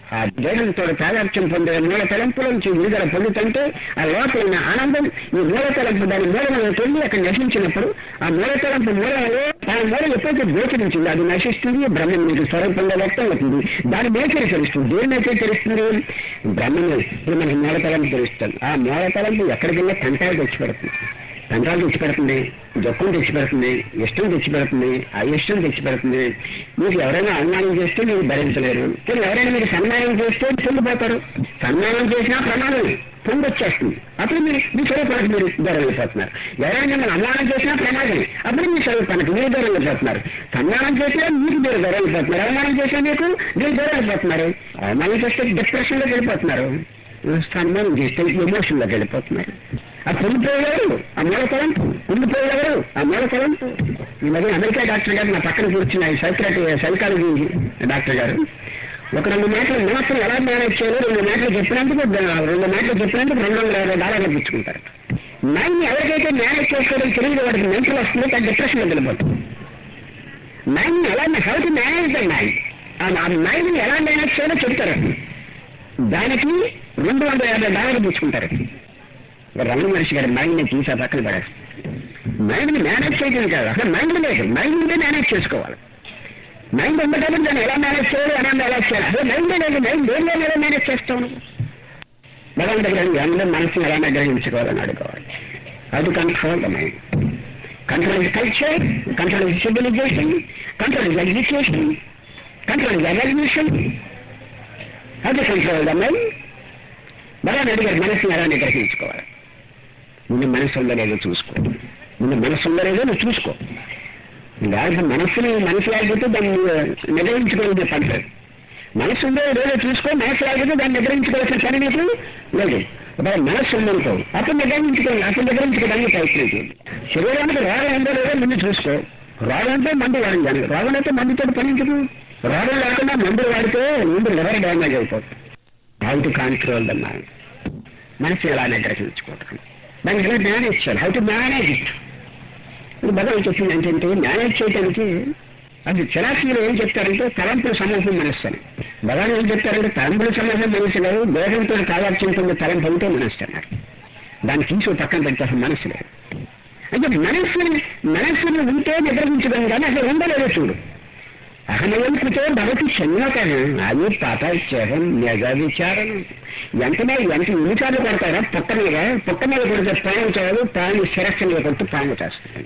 ఆ దేహంతో తాదాత్యం పొందే మూల తలంపు నుంచి విడుదల పొందుతుంటే ఆ లోపల ఉన్న ఆనందం ఈ మూల తలంపు దాని మూలంలోకి వెళ్ళి అక్కడ నశించినప్పుడు ఆ మూల తలంపు మూలంలో దాని మూలం ఎప్పుడైతే గోచరించిందో అది నశిస్తుంది బ్రహ్మం మీకు స్వరూపంగా వ్యక్తం అవుతుంది దాని నేచర్ తెలుస్తుంది దేని నేచర్ తెలుస్తుంది బ్రహ్మమే ఇప్పుడు మనకి మూల తలంపు తెలుస్తుంది ఆ మూల తలంపు ఎక్కడికి వెళ్ళినా కంటాలు తెచ్చి పెడుతుంది కంటాలు తెచ్చి పెడుతుంది దుఃఖం తెచ్చి పెడుతుంది ఇష్టం తెచ్చి పెడుతుంది అయిష్టం తెచ్చి పెడుతుంది మీకు ఎవరైనా అనుమానం చేస్తే మీరు భరించలేరు కానీ ఎవరైనా మీరు సన్మానం చేస్తే పొంగిపోతారు సన్మానం చేసినా ప్రమాదమే పొంగి వచ్చేస్తుంది అప్పుడు మీరు మీ స్వరూపానికి మీరు దూరం అయిపోతున్నారు ఎవరైనా మిమ్మల్ని అనుమానం చేసినా ప్రమాదమే అప్పుడు మీ స్వరూపానికి మీరు దూరం అయిపోతున్నారు సన్మానం చేసినా మీకు మీరు దూరం అయిపోతున్నారు అవమానం చేసినా మీకు మీరు దూరం అయిపోతున్నారు అవమానం చేస్తే డిప్రెషన్లోకి వెళ్ళిపోతున్నారు సన్మానం చేస్తే ఎమోషన్లోకి వెళ్ళిపోతున్నారు ఆ పొంగిపోయేవారు ఆ మూలతలం పొంగిపోయేవారు ఆ మూలతలం ఈ మధ్య అమెరికా డాక్టర్ గారు నా పక్కన కూర్చున్న సైక్రటీ సైకాలజీ డాక్టర్ గారు ఒక రెండు మాటలు మనసును ఎలా మేనేజ్ చేయాలో రెండు మాటలు చెప్పినందుకు రెండు మాటలు చెప్పినందుకు రెండు వందల యాభై డాలర్లు పుచ్చుకుంటారు మైండ్ ఎవరికైతే మేనేజ్ చేసుకోవడం తెలియదు వాడికి మెంటల్ వస్తుందో తన డిప్రెషన్లో వెళ్ళిపోతుంది మైండ్ ఎలా how to manage the mind ఆ మైండ్ ఎలా మేనేజ్ చేయాలో చెప్తారు దానికి రెండు వందల యాభై డాలర్లు పుచ్చుకుంటారు రమణ మనిషి గారి మైండ్ని తీసి ఆ పక్కన పడేస్తారు మైండ్ని మేనేజ్ చేయడం కాదు అసలు మైండ్ లేదు మైండ్ ఉంటే మేనేజ్ చేసుకోవాలి మైండ్ ఉంది కాబట్టి దాన్ని ఎలా మేనేజ్ చేయాలి ఎలా మేనేజ్ చేయాలి అసలు మైండ్ లేదు మైండ్ దేని లేదు ఎలా మేనేజ్ చేస్తాను భగవాన్ దగ్గర అందరూ మనసుని ఎలా నిగ్రహించుకోవాలని అడుకోవాలి అది control the mind control is culture control is civilization control is education control is evolution అది కంట్రోల్ ద మైండ్ భగవాన్ అడిగారు మనసుని ఎలా నిగ్రహించుకోవాలి ముందు మనసు ఉందో లేదో చూసుకో ముందు మనసు ఉందో లేదో నువ్వు చూసుకో దాంట్లో మనసుని మనసు లేకపోతే దాన్ని నిగ్రహించుకోవాలని చెప్పంటారు మనసు ఉందో లేదో చూసుకో మనసు లేకపోతే దాన్ని నిగ్రహించుకోవాల్సిన పని నీకు లేదు ఒకవేళ మనస్సు ఉందనుకో అప్పుడు నిగ్రహించుకోండి అప్పుడు నిగ్రహించుకోవడానికి ప్రయత్నం చేయండి శరీరానికి రోగం ఉందో లేదో ముందు చూసుకో రోగం అంటే మందు వాడించాలి రోగం అయితే మందుతో పనించదు రోగం లేకుండా మందులు వాడితే ముందు లివర్ డ్యామేజ్ అయిపోతుంది how to control the mind మనసు ఎలా నిగ్రహించుకోవటం దాన్ని ఎలా మేనేజ్ చేయాలి హౌ టు మేనేజ్ ఇట్ ఇప్పుడు భగవాన్ చెప్పింది ఏంటంటే మేనేజ్ చేయడానికి అది చిరాకీలో ఏం చెప్తారంటే తలంపుల సమూహం మనస్సు అని భగవాన్ ఏం చెప్తారంటే తలంపుల సమూహం మనస్సు లేదు దేహంతో కావాల్సిన తలంపు అంటే మనస్సు అన్నారు దాన్ని తీసి పక్కన పెట్టారు మనస్సు లేదు అంటే మనస్సుని మనస్సుని ఉంటే నిగ్రహించడం కానీ అసలు ఉండలేదో చూడు అహమయం కృతో భవతి క్షణ్యకం అది పాపాచ్చేహం నిజ విచారణ వెంటనే ఎంత ఎన్నిసార్లు కొడతారా పుట్ట మీద పుట్ట మీద కొడితే పాము చాలు పాము శిరస్సు మీద కొడుతూ పాము చేస్తుంది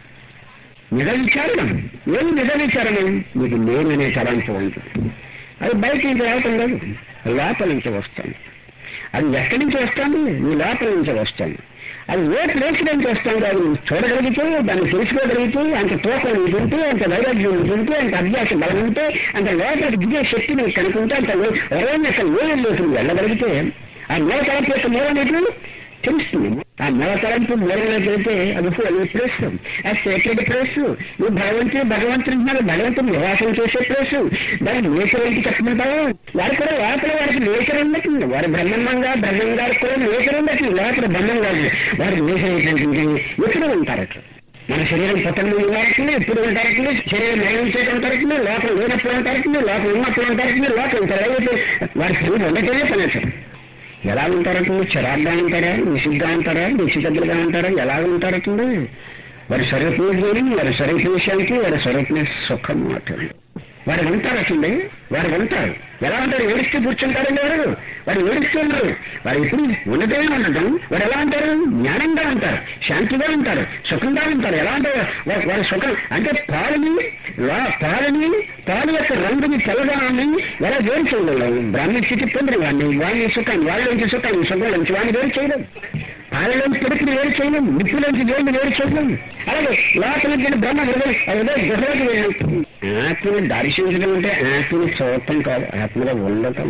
నిజ విచారణం ఏమి నిజ విచారణం మీకు నేను అనే తలంపు ఉంది అది బయట నుంచి రావటం లేదు లోపల నుంచి వస్తుంది అది ఎక్కడి నుంచి వస్తుంది నీ లోపల నుంచి వస్తుంది అది ఏ ప్లేస్ నుంచి వస్తుంది అది నువ్వు చూడగలిగితే దాన్ని తెలుసుకోగలిగితే అంత తూకం నీకు ఉంటే అంత వైరాగ్యం నీకు ఉంటే అంత అభ్యాసం బలం ఉంటే అంత లోపలికి దిగే శక్తి నీకు కనుకుంటే అంత ఎవరైనా అసలు లోయల్లోకి నువ్వు వెళ్ళగలిగితే ఆ మూల తలంపు యొక్క మూల నీకు తెలుస్తుంది ఆ మూల తలంపు మూలంలోకి వెళ్తే అది హోలీ ప్లేస్ ఆ సేక్రెడ్ ప్లేస్ నువ్వు భగవంతుడు భగవంతుడు అంటున్నారు భగవంతుడు నివాసం చేసే ప్లేస్ దాని నేచర్ ఏంటి చెప్పమంటావు వారు కూడా లోపల వారికి నేచర్ ఉండదు వారు బ్రహ్మంగా బ్రహ్మం గారు కూడా నేచర్ ఉండదు లోపల బ్రహ్మం గారు వారికి నేచర్ ఏంటంటే ఎప్పుడు ఉంటారు అట్లా మన శరీరం పతనం ఉంటారట్లే ఎప్పుడు ఉంటారట్లే శరీరం మరణించేట ఉంటారట్లే లోపల లేనప్పుడు ఉంటారట్లే లోపల ఉన్నప్పుడు ఉంటారట్లే లోపల ఉంటారు అయితే వారి పని ఉండటమే పని ఎలా ఉంటారంటే చిరాగ్గా ఉంటారా నిషిగ్గా ఉంటారా నిశ్చితగ్గులుగా ఉంటారా ఎలా ఉంటారటండి వారి స్వరూపం వారి స్వరూప విషయానికి వారి స్వరూపమే సుఖం మాత్రమే వారు ఉంటారటండి వారు ఉంటారు ఎలా ఉంటారు ఏడుస్తూ కూర్చుంటారండి వారు వారు ఏడుస్తున్నారు వారు ఎప్పుడు ఉండటమే ఉండటం వారు ఎలా ఉంటారు జ్ఞానంగా ఉంటారు శాంతిగా ఉంటారు సుఖంగా ఉంటారు ఎలా ఉంటారు వారు వారి సుఖం అంటే పాలని లా- పాలని పాలు యొక్క రంగుని తెల్లదనాన్ని ఎలా వేరు చేయలేము బ్రాహ్మణ స్థితి పొందిన వాడిని వాడిని సుఖాన్ని వాళ్ళలోంచి సుఖాన్ని సుఖం నుంచి వాడిని వేరు చేయలేము పాలలోంచి పిడికిని వేరు చేయలేము నిప్పులోంచి దేవుడిని వేరు చేయలేము అలాగే లోపల నుంచి బ్రహ్మ హృదయం అదే గుహలోకి వెళ్ళాం ఆత్మని దర్శించడం అంటే ఆత్మని చూడటం కాదు ఆత్మగా ఉండటం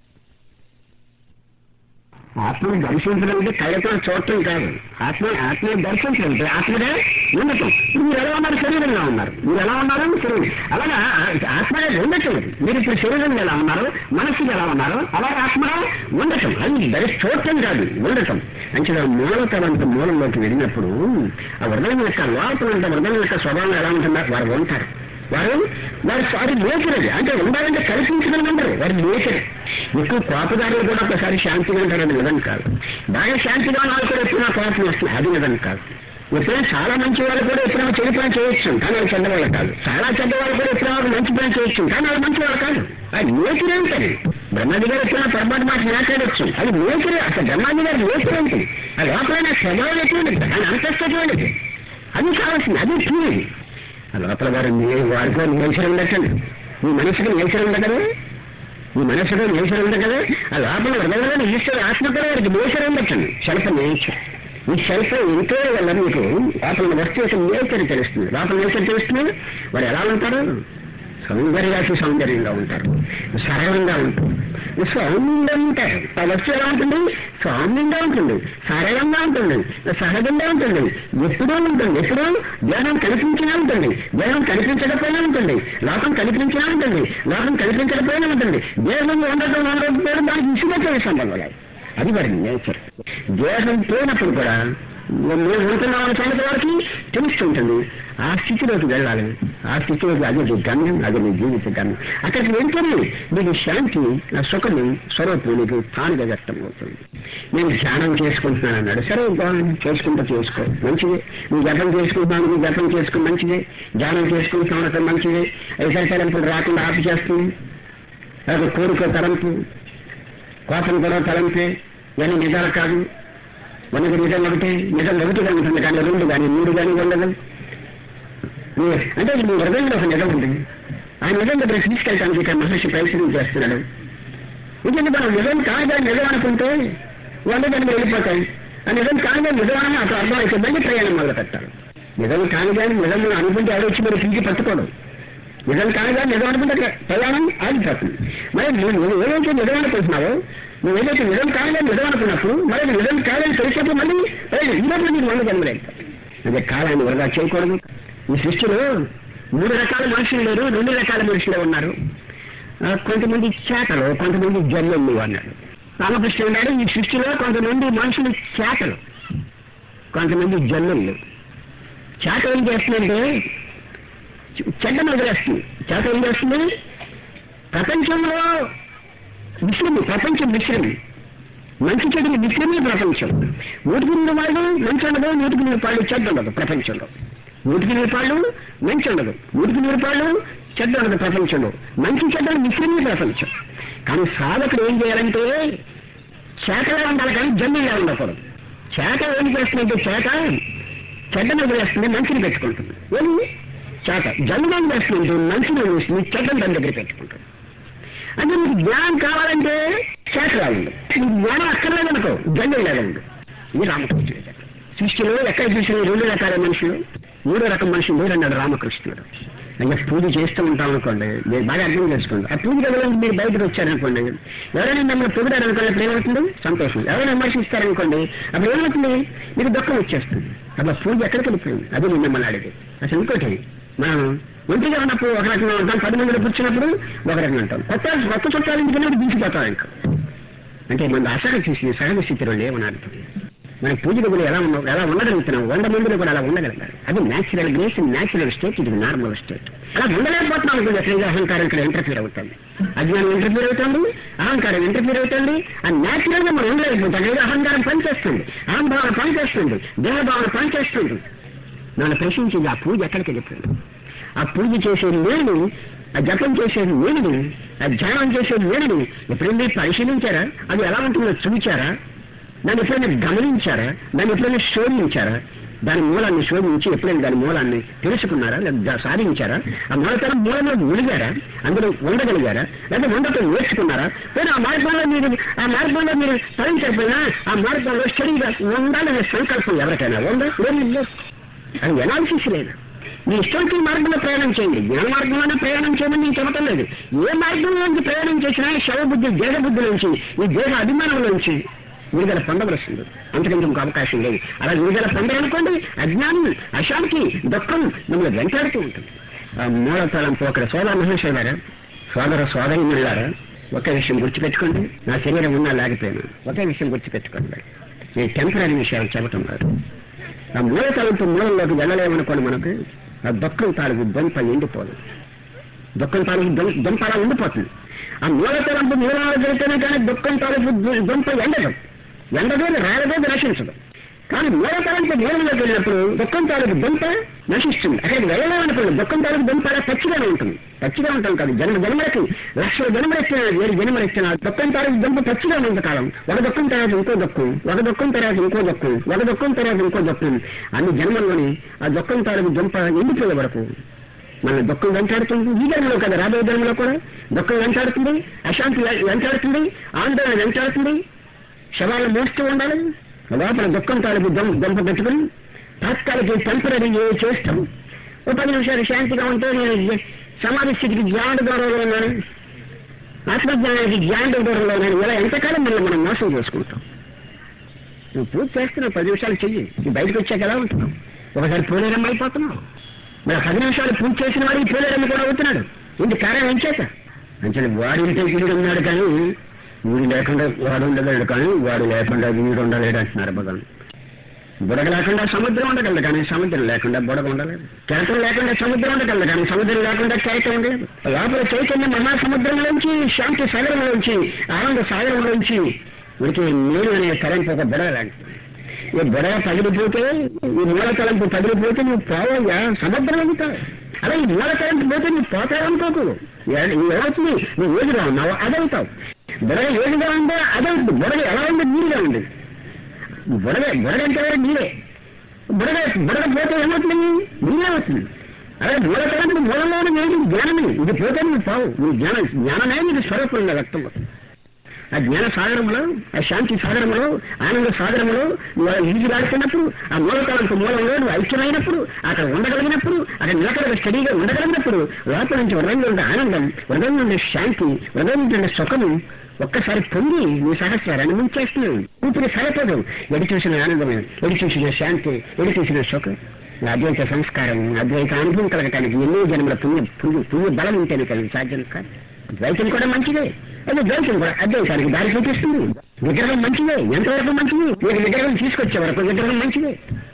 ఆత్మని దర్శించడం అంటే కళ్ళతో చూడటం కాదు ఆత్మ ఆత్మని దర్శించడం అంటే ఆత్మగా ఉండటం ఇప్పుడు మీరు ఎలా ఉన్నారు శరీరంగా ఉన్నారు మీరు ఎలా ఉన్నారు శరీరం అలాగా ఆత్మగా ఉండటం అది. మీరు ఇప్పుడు శరీరంగా ఎలా ఉన్నారు మనస్సుగా ఎలా ఉన్నారు అలాగే ఆత్మగా ఉండటం అది దరి చూడటం కాదు ఉండటం అంటే మూలతలంత మూలంలోకి వెళ్ళినప్పుడు ఆ హృదయం యొక్క లోపల ఉంటే హృదయం యొక్క స్వభావం ఎలా ఉంటుందో వారు ఉంటారు వారు వారి వారి నేచర్ అది అంటే ఉండాలంటే కల్పించడం ఉండరు వారి నేచర్ ఎక్కువ కోపదారులు కూడా ఒకసారి శాంతిగా ఉంటారని నిజం కాదు బాగా శాంతిగా ఉన్న వాళ్ళు కూడా ఎప్పుడైనా కోపం వస్తుంది అది నిజం కాదు ఎప్పుడైనా చాలా మంచి వాళ్ళు కూడా ఎప్పుడైనా చెడు పని చేయొచ్చు కానీ వాళ్ళు చెడ్డవాళ్ళు కాదు చాలా చెడ్డవాళ్ళు కూడా ఎప్పుడైనా ఒక మంచి పని చేయొచ్చు కానీ వాళ్ళు మంచి వాళ్ళు కాదు అది నేచర్ ఏంటది బ్రహ్మాజీ గారు ఎప్పుడైనా పొరపాటు మాట మాట్లాడచ్చు అది నేచర్ అసలు బ్రహ్మాజీ గారి నేచర్ ఏంటి అది లోపలైన స్వభావం ఎటువంటిది ఆయన అంతస్తు ఎటువంటిది అది కావాల్సింది అది తీయదు ఆ లోపల వారు నీ- వారితో నేచర్ ఉండటండి నీ మనసుకి నేచర్ ఉండదు ఈ మనసులో నేచర్ ఉంది కదా ఆ లోపల హృదయంలో ఈశ్వర ఆత్మకల వారికి నేచర్ ఉండొచ్చండి సెల్ఫ్ నేచర్ ఈ సెల్ఫ్ ఇంకే వల్ల మీకు లోపల వస్తువు యొక్క నేచర్ తెలుస్తుంది లోపల నేచర్ తెలుస్తుంది వారు ఎలా ఉంటారు సౌందర్యాసి సౌందర్యంగా ఉంటారు సరళంగా ఉంటారు సౌమ్యంగా ఉంటారు ఆ వస్తువు ఎలా ఉంటుంది సౌమ్యంగా ఉంటుంది సరళంగా ఉంటుంది సహజంగా ఉంటుంది ఎప్పుడూ ఉంటుంది ఎప్పుడూ దేహం కనిపించినా ఉంటుంది దేహం కనిపించకపోయినా ఉంటుంది లోకం కనిపించినా ఉంటుంది లోకం కనిపించకపోయినా ఉంటుంది దేహం ఉండటం ఉండకపోవడం దానికి ఇసుకొచ్చే సంబంధం లేదు అది వారి నేచర్ దేహం పోయినప్పుడు కూడా మేము ఉంటున్నామని సంగతి వారికి తెలుస్తుంటుంది ఆ స్థితిలోకి వెళ్ళాలి ఆ స్థితిలోకి అది నీ గమ్యం అది నీ జీవిత గమ్యం అక్కడికి వెళ్తేనే నీకు శాంతి ఆ సుఖము స్వరూపం నీకు తానుగా వ్యక్తం అవుతుంది నేను ధ్యానం చేసుకుంటున్నాను అన్నాడు సరే బాగుంది చేసుకుంటూ చేసుకో మంచిదే నువ్వు జపం చేసుకుంటున్నాను నువ్వు జపం చేసుకుని మంచిదే ధ్యానం చేసుకుంటున్నావు అక్కడ మంచిదే ఇతర తలంపులు రాకుండా ఆపు చేస్తుంది అది కోరిక తలంపు కోపం కూడా తలంపే ఇవన్నీ నిజాలు కాదు మనకు నిజం ఒకటి నిజం ఒకటిగా ఉంటుంది కానీ రెండు కానీ మూడు కానీ ఉండదు నీ- అంటే నీ హృదయంలో ఒక నిజం ఉంది ఆ నిజం దగ్గర తీసుకెళ్ళడానికి ఇక్కడ మహర్షి ప్రయత్నం చేస్తున్నాడు ఎందుకంటే మనం నిజం కాదా నిజం అనుకుంటే వంద దాన్ని వెళ్ళిపోతాయి ఆ నిజం కాదా నిజం అని అప్పుడు అర్థమైతే మళ్ళీ ప్రయాణం మొదలు పెట్టాలి నిజం కాని కానీ నిజం అనుకుంటే ఆలోచి మీరు పీకి పట్టుకోవడం నిజం కానిగా నిజం అనుకుంటే అక్కడ ప్రయాణం ఆగిపోతుంది మరి నువ్వు నువ్వు ఏదైతే నిజం అనుకుంటున్నావో నువ్వు ఏదైతే నిజం కానిగా నిజం అనుకున్నప్పుడు మరి అది నిజం కాదని తెలిసేప్పుడు మళ్ళీ ఏయ్, ఈరోజు నీకు వంద జన్మలేదు అదే కాలాన్ని వృధా చేయకూడదు ఈ సృష్టిలో మూడు రకాల మనుషులు లేరు రెండు రకాల మనుషులే ఉన్నారు ఆ, కొంతమంది చేతలు కొంతమంది జల్లెళ్ళు అన్నాడు రామకృష్ణ అన్నాడు ఈ సృష్టిలో కొంతమంది మనుషులు చేతలు కొంతమంది జల్లెళ్ళు చేత ఏం చేస్తుందంటే చెడ్డను వదిలేస్తుంది చేత ఏం చేస్తుంది ప్రపంచంలో మిశ్రమి ప్రపంచం మిశ్రమి మంచి చెడుని మిశ్రమే ప్రపంచం నూటికి నూరు వాళ్ళు మంచి ఉండదు నూటికి నూరు పాళ్ళు చెడ్డ ఉండదు ప్రపంచంలో నూటికి నూరు పాళ్ళు మంచి ఉండదు నూటికి నూరు పాళ్ళు చెడ్డ ఉండదు ప్రపంచంలో మంచి చెడ్డలు మిశ్రమే ప్రపంచం కానీ సాధకుడు ఏం చేయాలంటే చేతగా ఉండాలి కానీ జన్మగా ఉండకూడదు చేత ఏం చేస్తుందంటే చేత చెడ్డను వదిలేస్తుంది మంచిని పెట్టుకుంటుంది ఏమి చేత జన్మం చేస్తుంది మంచిని వదిలేస్తుంది చెడ్డను దాని దగ్గర పెట్టుకుంటుంది అంటే మీకు జ్ఞానం కావాలంటే చేత రావండి మీకు జ్ఞానం అక్కర్లేదు అనుకో జన్మం లేదండి ఇది రామకృష్ణుడు చెప్పాడు. సృష్టిలో ఎక్కడ చూసిన రెండు రకాల మనుషులు మూడో రకం మనుషులు మీరు అన్నాడు రామకృష్ణుడు అయ్యా పూజ చేస్తూ ఉంటాం అనుకోండి మీరు బాగా అర్థం చేసుకోండి ఆ పూజ గదిలో మీరు బయటకు వచ్చారనుకోండి ఎవరైనా మిమ్మల్ని పొగిడారనుకోండి అప్పుడు ఏమవుతుంది సంతోషం ఎవరైనా విమర్శిస్తారనుకోండి అప్పుడు ఏమవుతుంది మీకు దుఃఖం వచ్చేస్తుంది అప్పుడు ఆ పూజ ఎక్కడికి వెళ్ళిపోయింది అది నేను మిమ్మల్ని అడిగి అసలు ఇంకోటి మనం ఒంటిగా ఉన్నప్పుడు ఒక రకంగా ఉంటాం పది మందిలో కూర్చున్నప్పుడు ఒక రకంగా ఉంటాం కొత్త కొత్త చుట్టాలు ఇంటికి దించిపోతాం ఇంకా అంటే మన అసలు చూసి సహజ స్థితిలో లేవని అర్థం మన పూజ గదులు ఎలా ఉన్న ఎలా ఉండగలుగుతున్నాం వంద మందిలో కూడా అలా ఉండగలుగుతారు అది న్యాచురల్ గ్రేస్ న్యాచురల్ స్టేట్ ఇది నార్మల్ స్టేట్ అలా ఉండలేకపోతున్నాం అనుకుంటే ఎట్లా అహంకారం ఇక్కడ ఇంటర్ఫీర్ అవుతుంది అజ్ఞానం ఇంటర్ఫీర్ అవుతుంది అహంకారం ఇంటర్ఫీర్ అవుతుంది ఆ న్యాచురల్ గా మనం ఉండలేకపోతాం ఏదో అహంకారం పనిచేస్తుంది అహంభావన పనిచేస్తుంది దేహభావన పనిచేస్తుంది నన్ను ప్రశ్నించింది ఆ పూజ ఎక్కడికి వెళ్ళిపోయింది ఆ పూజ చేసే నేను ఆ జపం చేసేది నేను ఆ ధ్యానం చేసేది నేను ఎప్పుడైనా మీరు పరిశీలించారా అది ఎలా ఉంటుందో చూచారా దాన్ని ఎప్పుడైనా గమనించారా దాన్ని ఎప్పుడైనా శోధించారా దాని మూలాన్ని శోధించి ఎప్పుడైనా దాని మూలాన్ని తెలుసుకున్నారా లేదా దా- సాధించారా ఆ మూలతరం మూలంలో మునిగారా అందులో ఉండగలిగారా లేదా ఉండటం నేర్చుకున్నారా లేదా ఆ మార్గంలో మీరు ఆ మార్గంలో మీరు తరించకపోయినా ఆ మార్గంలో స్టడీగా ఉండాలనే సంకల్పం ఎవరికైనా ఉందా ఏమీ లేదు అది ఎనాలిసిస్ లేదు మీ ఇష్టం వచ్చిన మార్గంలో ప్రయాణం చేయండి జ్ఞాన మార్గంలోనే ప్రయాణం చేయమని నేను చెప్పటం లేదు ఏ మార్గంలో నుంచి ప్రయాణం చేసినా శవ బుద్ధి దేహ బుద్ధి నుంచి ఈ దేహ అభిమానం నుంచి విడుదల పొందవలసింది అంతకంటే ఇంకో అవకాశం లేదు అలా విడుదల పొందాలనుకోండి అజ్ఞానం అశాంతి దుఃఖం మిమ్మల్ని వెంటాడుతూ ఉంటుంది ఆ మూలతలం పోకడ సోదర మహేశ్వర గారా సోదర సోదరి మళ్ళారా ఒకే విషయం గుర్తుపెట్టుకోండి నా శరీరం ఉన్నా లేకపోయినా ఒకే విషయం గుర్తుపెట్టుకోండి ఈ టెంపరీ విషయాలు చెప్పటం కాదు ఆ మూల తలంపు మూలంలోకి వెళ్ళలేమనుకోండి మనకు ఆ దుఃఖం తాలూకు బొంప ఎండిపోదు దుఃఖం తాలూకు దం- దుంప అలా ఉండిపోతుంది ఆ మూల తలంపు మూలాలు జరిగితేనే కానీ దుఃఖం తాలూకు దు- దుంప ఎండదు ఎండదు రాలదు నశించదు కానీ మూల తలంపు మూలంలోకి వెళ్ళినప్పుడు దుఃఖం తాలూకు దుంప నశిస్తుంది అక్కడికి వెళ్ళలేమనుకోండి దుఃఖం తాలూకు దుంప అలా పచ్చిగానే ఉంటుంది పచ్చిగా ఉంటాం కాదు జన్మ జన్మలకి లక్షల జన్మలు ఇచ్చిన ఏడు జన్మలు ఇచ్చిన దుఃఖం తాలూకు దుంప పచ్చిగా ఉంది కాలం ఒక దుఃఖం తర్వాత ఇంకో దుఃఖం ఒక దుఃఖం తర్వాత ఇంకో దుఃఖం ఒక దుఃఖం తర్వాత ఇంకో దుఃఖం అన్ని జన్మల్లోని ఆ దుఃఖం తాలూకు దుంప ఎండిపోయే వరకు మన దుఃఖం వెంటాడుతుంది ఈ జన్మలో కదా రాబోయే జన్మలో కూడా దుఃఖం వెంటాడుతుంది అశాంతి వె- వెంటాడుతుంది ఆందోళన వెంటాడుతుంది శవాలను మోస్తూ ఉండాలి లోపల దుఃఖం తాలూకు దం దంప పెట్టుకుని తాత్కాలిక టెంపరీ చేస్తాం ఓ పది నిమిషాలు శాంతిగా ఉంటే నేను జ- సమాధి స్థితికి జ్ఞాన దూరంలో ఉన్నాను ఆత్మజ్ఞానానికి జ్ఞాన దూరంలో ఉన్నాను ఇలా ఎంతకాలం మనం మనం మోసం చేసుకుంటాం నువ్వు పూజ చేస్తున్నావు పది నిమిషాలు చెయ్యి నువ్వు బయటకు వచ్చాక ఎలా ఉంటున్నావు ఒకసారి పోలేరమ్మ అయిపోతున్నావు మరి ఆ పది నిమిషాలు పూజ చేసిన వాడికి పోలేరమ్మ కూడా అవుతున్నాడు ఇంటి కారణం ఏం చేత అంటే వాడి ఇంటే వీడు ఉన్నాడు కానీ వీడు లేకుండా వాడు ఉండలేడు కానీ వాడు లేకుండా వీడు ఉండలేడు అంటున్నారు భగవాన్ బుడగ లేకుండా సముద్రం ఉండగలదు కానీ సముద్రం లేకుండా బుడగ ఉండలేదు కెరటం లేకుండా సముద్రం ఉండగలదు కానీ సముద్రం లేకుండా కెరటం ఉండలేదు లోపల చైతన్య మహాసముద్రంలోంచి శాంతి సాగరంలోంచి ఆనంద సాగరంలోంచి వీరికి నీరు అనే తలంపు ఒక బుడగ లాంటిది ఈ బుడగ పగిలిపోతే ఈ మూల తలంపు పగిలిపోతే నువ్వు పోవయ్యా సముద్రం అవుతావు అలా ఈ మూల తలంపు పోతే నువ్వు పోతావనుకోకు ఏ- ఏమవుతుంది నువ్వు ఏదిగా ఉన్నావు అదవుతావు బుడగ ఏదిగా ఉందో అదవుతుంది బుడగ ఎలా ఉంది నీరుగా ఉంది బుడగ బుడగ అంటే నీరే బుడగ బుడగ పోతే ఏమవుతుంది నీరే అవుతుంది అదే మూల తలంపు మూలంలోనే ఏది జ్ఞానమే ఇది పోతే నువ్వు పావు నీ జ్ఞానం జ్ఞానమే నీకు స్వరూపంగా వ్యక్తం అవుతుంది ఆ జ్ఞాన సాగరంలో ఆ శాంతి సాగరంలో ఆనంద సాగరంలో నువ్వు ఈజీలాడుతున్నప్పుడు ఆ మూలకాలకు మూలంలో నువ్వు ఐక్యమైనప్పుడు అక్కడ ఉండగలిగినప్పుడు అక్కడ నిలకడగా స్టడీగా ఉండగలిగినప్పుడు లోపల నుంచి హృదయం నుండి ఆనందం హృదయం నుండి శాంతి హృదయం నుండి సుఖము ఒక్కసారి పొంది నీ సహస్రాన్ని ముంచేస్తున్నావు ఊపిరి సరిపోదు ఎడి చూసిన ఆనందమే ఎడి చూసిన శాంతి ఎడి చూసిన సుఖం అద్వైత సంస్కారం అద్వైత అనుభవం కలగటానికి ఎన్నో జన్మల పుణ్య పుణ్య పుణ్య బలం ఉంటేనే కలిగి సాధ్యం కాదు ద్వైతం కూడా మంచిదే అదే ద్వైతం కూడా అద్వైతానికి దారి చూపిస్తుంది విగ్రహం మంచిదే ఎంతవరకు మంచిది మీకు విగ్రహం తీసుకొచ్చే వరకు విగ్రహం మంచిదే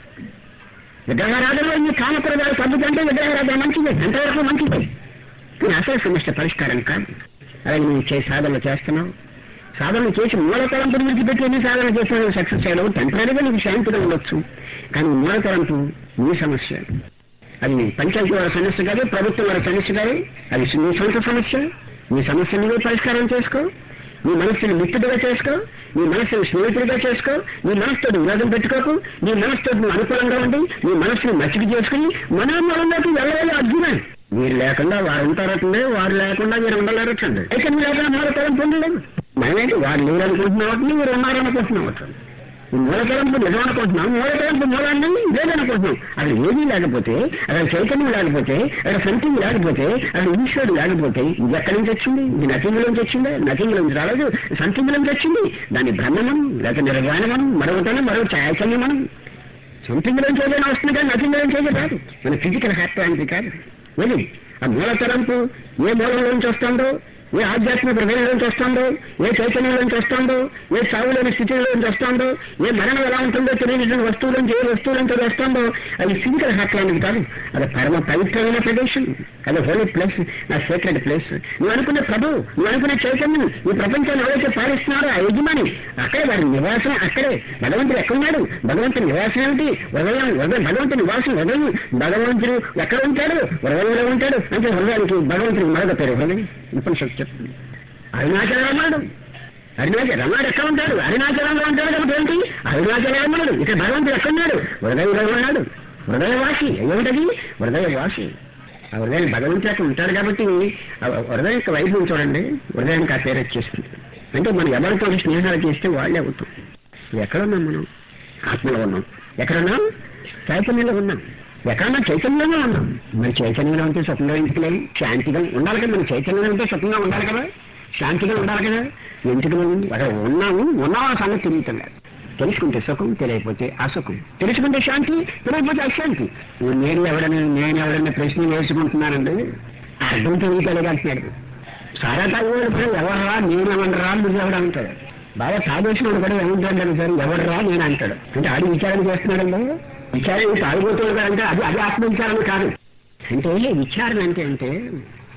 విగ్రహారాధనలో ఈ కామప్రదాలు తగ్గుతుంటే విగ్రహారాధన మంచిదే ఎంతవరకు మంచిదే కానీ అసలు సమస్య పరిష్కారం కాదు అలాగే నువ్వు చే సాధనలు చేస్తున్నావు సాధనలు చేసి మూలతలంపు విడిచిపెట్టి ఎన్ని సాధన చేస్తున్నావు సక్సెస్ అయ్యడం టెంపరీగా నీకు శాంతిగా ఉండొచ్చు కానీ మూలతలంపు నీ సమస్య అది పంచాయతీ వారి సమస్య కాదు ప్రభుత్వం వారి సమస్య కాదు అది నీ సొంత సమస్య నీ సమస్య నువ్వే పరిష్కారం చేసుకో నీ మనస్సుని మిత్రుడిగా చేసుకో నీ మనస్సుని స్నేహితుడిగా చేసుకో నీ మనసుతో విరోధం పెట్టుకోకు నీ మనసుతో నువ్వు అనుకూలంగా ఉండి నీ మనస్సుని మచ్చిక చేసుకుని మనోమలంలోకి వెళ్ళవాలి అర్జున వీరు లేకుండా వారు ఉంటారటండి వారు లేకుండా వీరు ఉండలేరటండి అయితే నువ్వు లేకుండా మూలతలం పొందలేదు మనమేంటి వారు లేరు అనుకుంటున్నావు వీరు ఉన్నారనుకుంటున్నావు ఈ మూలతలంపు నిజం అనుకుంటున్నాం మూలతలంపు మూలాన్ని లేదనుకుంటున్నాం అక్కడ ఏమీ లేకపోతే అక్కడ చైతన్యం లేకపోతే అక్కడ సంతింగ్ లేకపోతే అక్కడ ఈశ్వరుడు లేకపోతే ఇది ఎక్కడి నుంచి వచ్చింది ఇది నథింగ్ నుంచి వచ్చిందా నథింగ్ నుంచి రాలేదు సంతింగ్ నుంచి వచ్చింది దాని బ్రహ్మమనం లేక నిర్వాణమనం మరొకటని మరో చైతన్యమనం సంతింగ్ నుంచి ఏదైనా వస్తుంది కానీ నథింగ్ నుంచి ఏది రాదు మన ఫిజికల్ హ్యాపీ కాదు ఏది ఆ మూలతలంపు ఏ మూలంలోంచి వస్తుందో ఏ ఆధ్యాత్మిక హృదయంలోంచి వస్తుందో ఏ చైతన్యంలోంచి వస్తుందో ఏ సాగులేని స్థితిలోంచి వస్తుందో ఏ మరణం ఎలా ఉంటుందో తెలియని వస్తువులోంచి ఏ వస్తువులోంచి వస్తుందో అది ఫిజికల్ హాట్లాంటిది కాదు అది పరమ పవిత్రమైన ప్రదేశం అది హోలీ ప్లేస్ నా సీక్రెట్ ప్లేస్ నువ్వు అనుకున్న ప్రభు నువ్వు అనుకున్న చైతన్యం ఈ ప్రపంచాన్ని ఎవరైతే పాలిస్తున్నారో ఆ యజమాని అక్కడే వారి నివాసం అక్కడే భగవంతుడు ఎక్కడున్నాడు భగవంతుని నివాసం ఏమిటి హృదయం హృదయం భగవంతుని నివాసం హృదయం భగవంతుడు ఎక్కడ ఉంటాడు హృదయంలో ఉంటాడు అంటే హృదయానికి భగవంతుడికి మరొక పేరు హృదయం ఉపనిషత్తు చెప్తుంది అరుణాచల రమణుడు అరుణాచల రమణుడు ఎక్కడ ఉంటాడు అరుణాచలంలో ఉంటాడు కాబట్టి ఏంటి అరుణాచల రమణుడు ఇక్కడ భగవంతుడు ఎక్కడున్నాడు హృదయంలో ఉన్నాడు హృదయవాసి ఏమిటది హృదయవాసి ఆ హృదయం భగవంతుడు అక్కడ ఉంటాడు కాబట్టి ఆ హృదయం యొక్క వైభవం చూడండి హృదయానికి ఆ పేరు వచ్చేస్తుంది అంటే మనం ఎవరితో స్నేహాలు చేస్తే వాళ్ళే అవుతాం ఎక్కడున్నాం మనం ఆత్మలో ఉన్నాం ఎక్కడున్నాం చైతన్యంలో ఉన్నాం ఎక్కడన్నా చైతన్యంలో ఉన్నాం మరి చైతన్యంలో ఉంటే సుఖంగా ఎందుకులేదు శాంతిగా ఉండాలి కదా మన చైతన్యంలో ఉంటే సుఖంగా ఉండాలి కదా శాంతిగా ఉండాలి కదా ఎందుకు ఉంది అక్కడ ఉన్నాము ఉన్నాం ఆ సంగతి తిరుగుతుంది తెలుసుకుంటే సుఖం తెలియకపోతే అసుఖం తెలుసుకుంటే శాంతి తెలియకపోతే అశాంతి నేను ఎవడని నేను ఎవడన్నా ప్రశ్న వేసుకుంటున్నానండి అర్థం తెలియకలేదు అంటున్నాడు సారా తాగేవాడు కూడా ఎవర్రా నేనేమనరా నువ్వు ఎవడు అంటాడు బాగా తాగేసిన వాడు కూడా ఏమంటాడు సార్ ఎవర్రా నేను అంటాడు అంటే ఆడి విచారణ చేస్తున్నాడండి విచారణ తాగిపోతాడు అంటే అది అది ఆత్మ విచారణ కాదు అంటే విచారణ అంటే అంటే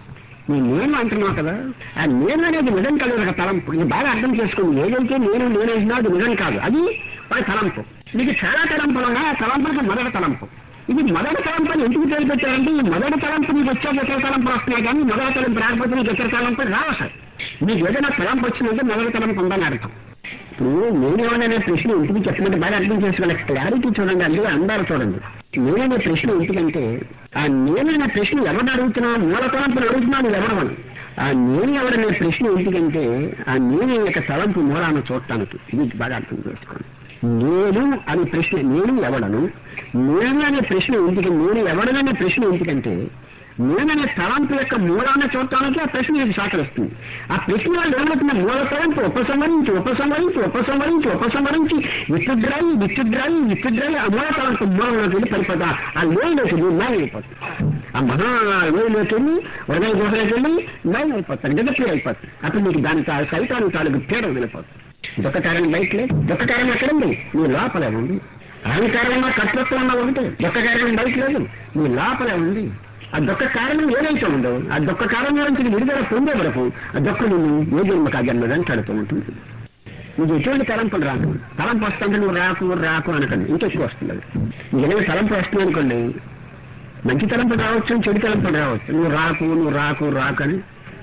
నీ నేను అంటున్నావు కదా ఆ నేను అనేది నిజం కాదు ఒక తలంపు ఇది బాగా అర్థం చేసుకోండి ఏదైతే నేను నేను అంటున్నా అది నిజం కాదు అది ఒక తలంపు నీకు చాలా తలంపులు ఉన్నాయి ఆ తలంపులకు మొదటి తలంపు ఇది మొదటి తలంపు అని ఎందుకు పేరు పెట్టారంటే ఈ మొదటి తలంపు నీకు వచ్చాక ఇతర తలంపులు వస్తున్నాయి కానీ మొదటి తలంపు రాకపోతే నీకు ఇతర తలంపులు రావు సార్ మీకు ఏదైనా తలంపు వచ్చిందంటే మొదటి తలంపు ఉందని అర్థం ఇప్పుడు నేనేమన్నా ప్రశ్న ఇంటికి చెప్పినట్టు బాగా అర్థం చేసుకోవాలి క్లారిటీ చూడండి అందులో అందాలు చూడండి నేననే ప్రశ్న ఎందుకంటే ఆ నేననే ప్రశ్న ఎవరిని అడుగుతున్నా మూల తలంపుని అడుగుతున్నాను ఎవరు ఆ నేను ఎవరనే ప్రశ్న ఎందుకంటే ఆ నేను యొక్క తలంపు మూలాన్ని చూడటానికి ఇది బాగా అర్థం చేసుకోండి నేను అనే ప్రశ్న నేను ఎవడను నేను అనే ప్రశ్న ఎందుకు నేను ఎవడననే ప్రశ్న ఎందుకంటే నేననే తలంపు యొక్క మూలాన్ని చూడటానికి ఆ ప్రశ్న మీకు సహకరిస్తుంది ఆ ప్రశ్న వాళ్ళు ఏమవుతుంది మూల తలంపు ఉపసంహరించి ఉపసంహరించి ఉపసంహరించి ఉపసంహరించి విత్తుద్రాయి విత్తుద్రాయి విత్తుద్రాయి ఆ మూల తలంపు మూలంలోకి వెళ్ళి పడిపోతా ఆ లోయలోకి వెళ్ళి మ్యాన్ అయిపోతుంది ఆ మహా లోయలోకి వెళ్ళి హృదయ గుహలోకి వెళ్ళి మ్యాన్ అయిపోతాడు డిజపీర్ అయిపోతుంది అప్పుడు మీకు దాని తా- సైతాన్ని తాలూకు తేడా వెళ్ళిపోతుంది దుఃఖకారం బయటలే దుఃఖకారం ఎక్కడుంది నీ లోపలే ఉంది అహంకారం ఉన్న కర్తృత్వం ఉన్న ఒకటి దుఃఖకారం బయట లేదు నీ లోపలే ఉంది ఆ దుఃఖ కారణం ఏదైతే ఉందో ఆ దుఃఖ కారణం నుంచి విడుదల పొందే వరకు ఆ దుఃఖం నిన్ను ఏ జన్మకు ఆ జన్మ వెంటాడుతూ ఉంటుంది నీకు ఎటువంటి తలంపులు రాకు తలంపు వస్తుంటే నువ్వు రాకు రాకు అనకండి ఇంకెక్కువ వస్తుంది అది నీకు ఏదైనా తలంపు వస్తుంది అనుకోండి మంచి తలంపులు రావచ్చు చెడు తలంపులు రావచ్చు నువ్వు రాకు నువ్వు రాకు రాకు అని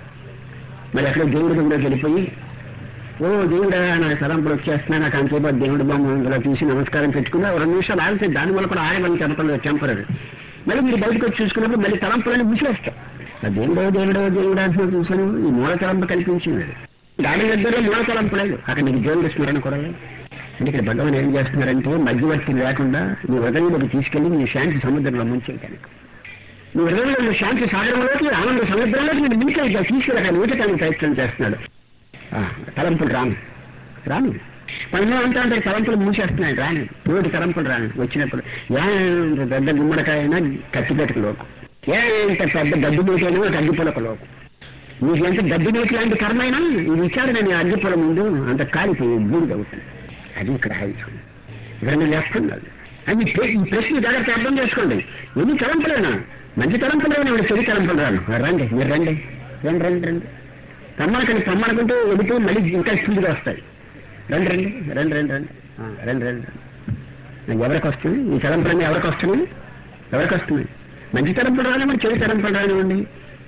మరి ఎక్కడ దేవుడి దగ్గరికి వెళ్ళిపోయి ఓ దేవుడా నా తలంపులు వచ్చేస్తున్నా నాకు అంతసేపు ఆ దేవుడి బొమ్మ ఇందులో చూసి నమస్కారం పెట్టుకుని ఒక రెండు నిమిషాలు ఆగితే దానివల్ల కూడా ఆగమని చెప్పలేదు టెంపరీ మళ్ళీ మీరు బయటకు వచ్చి చూసుకున్నప్పుడు మళ్ళీ తలంపులను ముసివేస్తాం ఆ దేవుడో దేవుడో దేవుడా అంటున్నా చూసాను ఈ మూల తలంపు కల్పించింది దాని దగ్గర మూల తలంపు లేదు అక్కడ నీకు దేవుడి స్మరణ కూడా లేదు అంటే ఇక్కడ భగవాన్ ఏం చేస్తున్నారంటే మధ్యవర్తి లేకుండా నీ హృదయంలోకి తీసుకెళ్లి నీ శాంతి సముద్రంలో ముంచేయటానికి నీ హృదయంలో నీ శాంతి సాగరంలోకి ఆనంద సముద్రంలోకి నేను ముంచేయగా తీసుకెళ్ళక ఊటటానికి ప్రయత్నం చేస్తున్నాడు ఆ, తలంపులు రాను రాను పనులు అంతా అంటే తలంపులు మూసేస్తున్నాయి రాను నోటి తలంపులు రాను వచ్చినప్పుడు ఎంత పెద్ద గుమ్మడికాయైనా కత్తి పెట్టుకు లోకం ఎంత పెద్ద గడ్డి మీటైనా అగ్గిపొలక లోకం నీకు ఎంత గడ్డి మీట లాంటి కర్మైనా ఈ విచారణ నీ అగ్గిపొల ముందు అంత కాలిపోయి బూడిద అవుతుంది అది ఇక్కడ ఆయుధం ఇక్కడ నేను వేస్తున్నాడు అది ప్ర- ఈ ప్రశ్న జాగ్రత్త అర్థం చేసుకోండి ఎన్ని తలంపులేనా మంచి తలంపులేనా ఇప్పుడు చెడు తలంపులు రాను రండి మీరు రండి రండి రండి రండి రమ్మనకండి రమ్మనుకుంటే వెళుతూ మళ్ళీ ఇంకా స్పీడ్గా వస్తాయి రండి రండి రండి రండి రండి ఆ, రండి రండి నాకు ఎవరికి వస్తుంది ఈ తలంపులన్నీ ఎవరికి వస్తున్నాయి ఎవరికి వస్తున్నాయి మంచి తలంపులు రానివ్వండి చెడు తలంపులు రానివ్వండి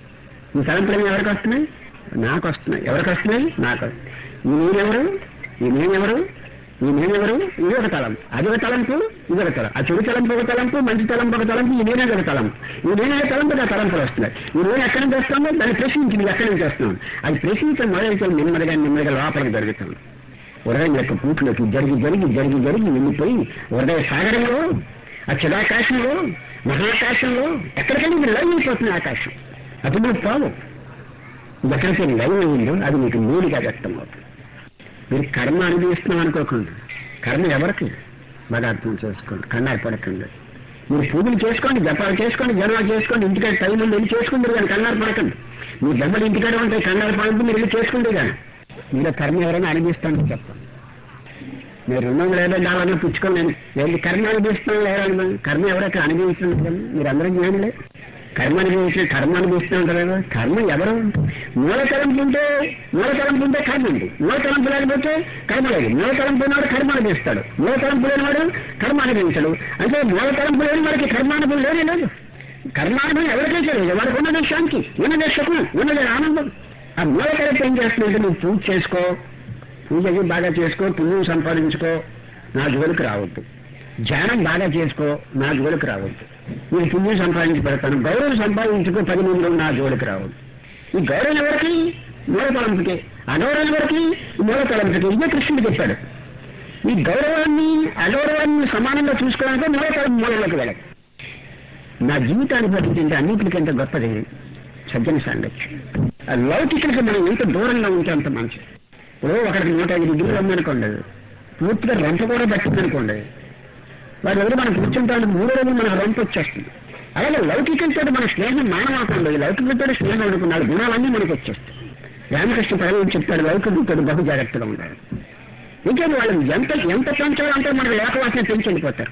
ఈ తలంపులన్నీ ఎవరికి వస్తున్నాయి నాకు వస్తున్నాయి ఎవరికి వస్తున్నాయి నాకు వస్తున్నాయి. ఈ నేనెవరు ఈ నేనెవరు ఈ నేనెవరు ఇది ఒక తలంపు అది ఒక తలంపు ఇది ఒక తలంపు ఆ చెడు తలంపు ఒక తలంపు మంచి తలంపు ఒక తలంపు ఈ నేనే ఒక తలంపు ఈ నేనే తలంపు ఆ తలంపులు వస్తున్నాయి ఈ నేను ఎక్కడి నుంచి వస్తుందో దాన్ని ప్రశ్నించి నువ్వు ఎక్కడి నుంచి వస్తున్నావు అది ప్రశ్నించడం మొదలైతే నెమ్మదిగా నెమ్మదిగా లోపలికి జరుగుతుంది హృదయం యొక్క పూట్లోకి జరిగి జరిగి జరిగి జరిగి వెళ్ళిపోయి హృదయ సాగరంలో ఆ చిదాకాశంలో మహాకాశంలో ఎక్కడికైనా ఇది లైవ్ అయిపోతుంది ఆకాశం అప్పుడు నువ్వు పోవు ఎక్కడికి లైవ్ అయిందో అది మీకు మేలుగా వ్యక్తం అవుతుంది మీరు కర్మ అనుభవిస్తున్నాం అనుకోకుండా కర్మ ఎవరికి బాగా అర్థం చేసుకోండి కన్నారు పడకండి మీరు పూజలు చేసుకోండి జపాలు చేసుకోండి జనాలు చేసుకోండి ఇంటికాడ టైం ఉంది వెళ్ళి చేసుకుందరు కానీ కన్నారు పడకండి మీ దెబ్బలు ఇంటికాడ ఉంటాయి కన్నారు పడద్దు మీరు వెళ్ళి చేసుకుంటే కానీ మీలో కర్మ ఎవరైనా అనుభవిస్తానని చెప్పండి మీరు రెండు వందల యాభై డాలర్లు పుచ్చుకోలేను వెళ్ళి కర్మ అనుభవిస్తున్నాం లేదా కర్మ ఎవరైతే అనుభవిస్తున్నారు కదా మీరు అందరూ జ్ఞానులే కర్మ అనుభవించిన కర్మ అనుభవిస్తూ ఉంటారు కదా కర్మ ఎవరు మూల తలంపు ఉంటే మూల తలంపు ఉంటే కర్మ ఉంది మూల తలంపు లేకపోతే కర్మ లేదు మూల తలంపు ఉన్నవాడు కర్మ అనుభవిస్తాడు మూల తలంపు లేనివాడు కర్మ అనుభవించడు అంటే మూల తలంపు లేని వాడికి కర్మానుభవం లేనే లేదు కర్మానుభవం ఎవరికైతే లేదు వాడికి ఉన్నదే శాంతి ఉన్నదే సుఖం ఉన్నదే ఆనందం ఆ మూల తలంపు ఏం చేస్తుందంటే నువ్వు పూజ చేసుకో పూజకి బాగా చేసుకో పుణ్యం సంపాదించుకో నా జోలికి రావద్దు ధ్యానం బాగా చేసుకో నా జోలికి రావద్దు నేను పుణ్యం సంపాదించి పెడతాను గౌరవం సంపాదించుకో పది మందిలో నా జోలికి రావద్దు ఈ గౌరవం ఎవరికి మూల తలంపుకే అగౌరవం ఎవరికి మూల తలంపుకే ఇదే కృష్ణుడు చెప్పాడు ఈ గౌరవాన్ని అగౌరవాన్ని సమానంగా చూసుకోవడానికి మూల తలంపు మూలంలోకి వెళ్ళదు నా జీవితాన్ని పట్టింటే అన్నింటికంటే గొప్పది సజ్జన సాంగత్యం ఆ లౌకికులకి మనం ఎంత దూరంగా ఉంటే అంత మంచిది ఓ ఒకరికి నూట ఐదు డిగ్రీలు ఉందనుకోండి పూర్తిగా రంప కూడా పట్టిందనుకోండి వారి దగ్గర మనం కూర్చుంటానికి మూడో రోజు మనకు రంప వచ్చేస్తుంది అలాగే లౌకికంతో మన స్నేహం మానవాకుండా ఈ లౌకికంతో స్నేహం అనుకున్నాడు గుణాలన్నీ మనకు వచ్చేస్తాయి రామకృష్ణ పదవి చెప్తాడు లౌకికంతో బహు జాగ్రత్తగా ఉండాలి ఇంకేంటి వాళ్ళు ఎంత ఎంత పెంచాలంటే మనకు లోకవాసన పెంచి వెళ్ళిపోతారు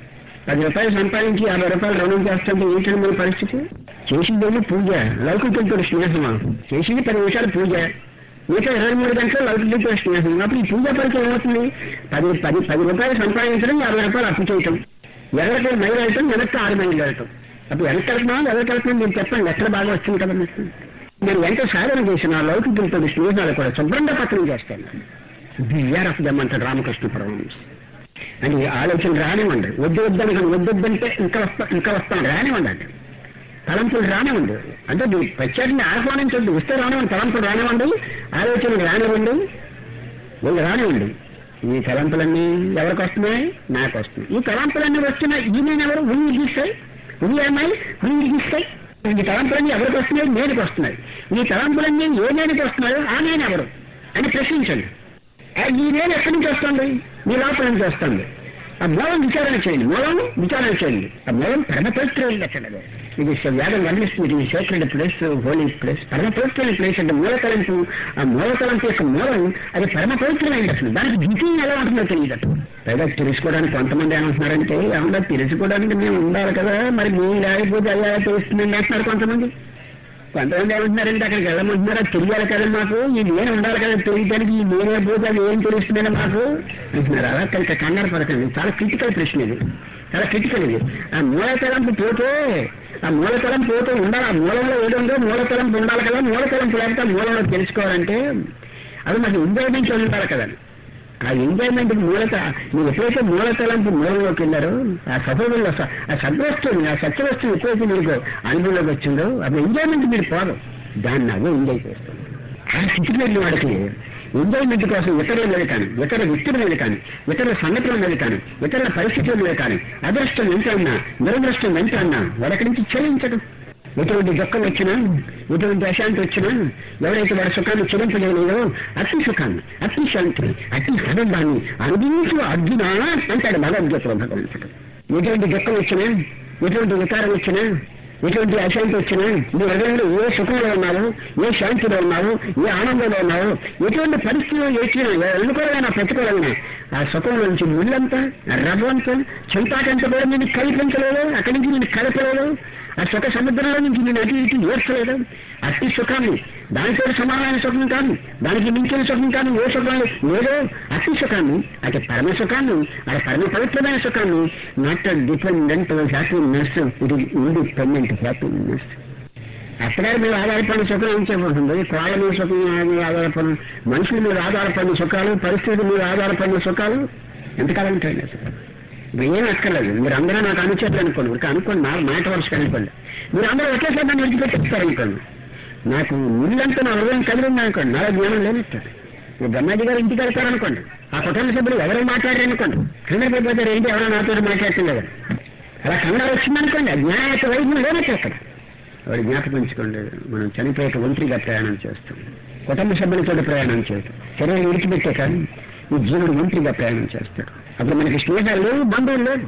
పది రూపాయలు సంపాదించి యాభై రూపాయలు రుణం చేస్తుంటే ఏంటంటే మన పరిస్థితి చేసిందేమో పూజ లౌకికులతో స్నేహమా చేసింది పది నిమిషాలు పూజ మిగతా ఇరవై మూడు గంటలు లౌకికులతో స్నేహం అప్పుడు ఈ పూజ పనికి ఏమవుతుంది పది పది పది రూపాయలు సంపాదించడం యాభై రూపాయలు అప్పు చేయటం ఎవరికి మైలు వెళ్తాం వెనక్కి ఆరు మైలు వెళ్తాం అప్పుడు వెనక్కి వెళ్తున్నాం ఎవరికి వెళ్తున్నాం మీరు చెప్పండి ఎక్కడ బాగా వస్తుంది కదా మీకు నేను ఎంత సాధన చేసిన లౌకికులతో స్నేహాలు కూడా శుభ్రంగా పత్రం చేస్తాను బిఆర్ ఆఫ్ దమ్ అంటాడు రామకృష్ణ పరమహంస అని ఆలోచన రానివ్వండి వద్దు వద్దని వద్దు వద్దంటే ఇంకా వస్తా ఇంకా వస్తాను రానివ్వండి అంటే తలంపులు రానివ్వండి అంటే మీరు ప్రత్యేకంగా ఆహ్వానించొద్దు వస్తే రానివ్వండి తలంపులు రానివ్వండి ఆలోచనలు రానివ్వండి వాళ్ళు రానివ్వండి ఈ తలంపులన్నీ ఎవరికి వస్తున్నాయి నాకు వస్తున్నాయి ఈ తలంపులన్నీ వస్తున్నాయి ఈ నేను ఎవరు ఉన్ని గీస్తాయి ఉన్ని అమ్మాయి ఉన్ని గీస్తాయి ఈ తలంపులన్నీ ఎవరికి వస్తున్నాయి నేనుకి వస్తున్నాయి ఈ తలంపులన్నీ ఏ నేనుకి వస్తున్నాయో ఆ నేను ఎవరు అని ప్రశ్నించండి ఆ ఈ నేను ఎక్కడి నుంచి వస్తుంది మీ లోపల నుంచి వస్తుంది ఆ మూలం విచారణ చేయండి మూలం విచారణ చేయండి ఆ మూలం పరమ పవిత్రమైంది అక్కడ ఇది వేదం వర్ణిస్తుంది ఇది సేక్రెడ్ ప్లేస్ హోలీ ప్లేస్ పరమ పవిత్రమైన ప్లేస్ అంటే మూల తలంపు ఆ మూల తలంపు యొక్క మూలం అది పరమ పవిత్రమైంది అసలు దానికి ద్వితీయం ఎలా ఉంటుందో తెలియదు అటు పైగా తెలుసుకోవడానికి కొంతమంది ఏమంటున్నారంటే ఏమన్నా తెలుసుకోవడానికి మేము ఉండాలి కదా మరి మేము లేకపోతే ఎలా తెలుస్తుందండి అంటున్నారు కొంతమంది కొంతమంది ఏమంటున్నారంటే అక్కడికి వెళ్ళమంటున్నారా తెలియాలి కదా మాకు ఈ నేను ఉండాలి కదా తెలియడానికి ఈ నేనే పోతే అది ఏం తెలుస్తుందని మాకు అంటున్నారు అలా కనుక కంగారు పడకండి చాలా క్రిటికల్ ప్రశ్న ఇది చాలా క్రిటికల్ ఇది ఆ మూలతలంపు పోతే ఆ మూలతలం పోతే ఉండాలి ఆ మూలంలో ఏదో ఉందో మూలతలంపు ఉండాలి కదా మూలతలంపు లేకపోతే ఆ మూలంలో తెలుసుకోవాలంటే అది మాకు ఎంజాయ్మెంట్ ఉండాలి కదా ఆ ఎంజాయ్మెంట్ మూలత మీరు ఎప్పుడైతే మూలతలంపు మూలంలోకి వెళ్ళారో ఆ సహోదరులు ఆ సద్వస్తువుని ఆ సత్యవస్తువు ఎప్పుడైతే మీకు అనుభవంలోకి వచ్చిందో అది ఎంజాయ్మెంట్ మీరు పోదు దాన్ని అదే ఎంజాయ్ చేస్తాం ఆ స్థితికి వెళ్ళిన వాడికి ఎంజాయ్మెంట్ కోసం ఇతరుల మీద కానీ ఇతర వ్యక్తుల మీద కానీ ఇతరుల సంఘటనల మీద కానీ ఇతరుల పరిస్థితుల మీద కానీ అదృష్టం ఎంత అన్నా దురదృష్టం ఎంత అన్నా వాడక్కడి నుంచి చెల్లించడం ఎటువంటి దుఃఖం వచ్చినా ఎటువంటి అశాంతి వచ్చినా ఎవరైతే వాడి సుఖాన్ని చెల్లింపజేయలేదో అతి సుఖాన్ని అతి శాంతి అతి ఆనందాన్ని అనుభవించు అర్జున అంటాడు భగవద్గీతలో భగవంతుడు ఎటువంటి దుఃఖం వచ్చినా ఎటువంటి వికారం వచ్చినా ఎటువంటి అశాంతి వచ్చినా నీ హృదయంలో ఏ సుఖంలో ఉన్నావు ఏ శాంతిలో ఉన్నావు ఏ ఆనందంలో ఉన్నావు ఎటువంటి పరిస్థితిలో వచ్చినా అనుకూలమైన ప్రతికూలమైన ఆ సుఖంలో నుంచి ముళ్ళంతా రవ్వంతా చింతాకంత కూడా నేను కల్పించలేదు అక్కడి నుంచి నేను కలపలేదు ఆ సుఖ సముద్రంలో నుంచి నేను అటు ఇటు ఏడ్చలేదు అట్టి సుఖాన్ని దానితో సమానమైన సుఖం కాదు దానికి మించిన సుఖం కాదు ఏ సుఖం లేదో అట్టి సుఖాన్ని అటు పరమ సుఖాన్ని అది పరమ పవిత్రమైన సుఖాన్ని నాట్ డిపెండెంట్ హ్యాపీనెస్ ఇది ఇండిపెండెంట్ హ్యాపీనెస్ అప్పుడే మీరు ఆధారపడిన సుఖం ఏం చెప్పబడుతుంది కోళ్ళ మీద సుఖం మీద ఆధారపడిన మనుషుల మీద ఆధారపడిన సుఖాలు పరిస్థితుల మీద ఆధారపడిన సుఖాలు ఎంతకాలం ఉంటాయండి అసలు ఇప్పుడు ఏం అక్కర్లేదు మీరు అందరూ నాకు అనుచరులు అనుకోండి ఒక అనుకోండి నా మాట వరుసగా అనుకోండి మీరు అందరూ ఒకేసారి నన్ను విడిచిపెట్టేస్తారు అనుకోండి నాకు ముళ్ళంతా నా హృదయం కదిలింది అనుకోండి నాలో జ్ఞానం లేనట్టు మీరు బ్రహ్మాజీ గారు ఇంటికి వెళ్తారు అనుకోండి ఆ కుటుంబ సభ్యులు ఎవరు మాట్లాడారు అనుకోండి కంగారు పడిపోతారు ఏంటి ఎవరో నాతో మాట్లాడుతున్నారు అలా కంగారు వచ్చిందనుకోండి ఆ జ్ఞాన యొక్క వైద్యం లేనట్టు అక్కడ వాడు జ్ఞాపకించుకోండి మనం చనిపోయాక ఒంటరిగా ప్రయాణం చేస్తాం కుటుంబ సభ్యులతో ప్రయాణం చేయటం శరీరం విడిచిపెట్టే కానీ ఈ జీవుడు ఒంటరిగా ప్రయాణం చేస్తాడు అప్పుడు మనకి స్నేహాలు లేవు బంధువులు లేవు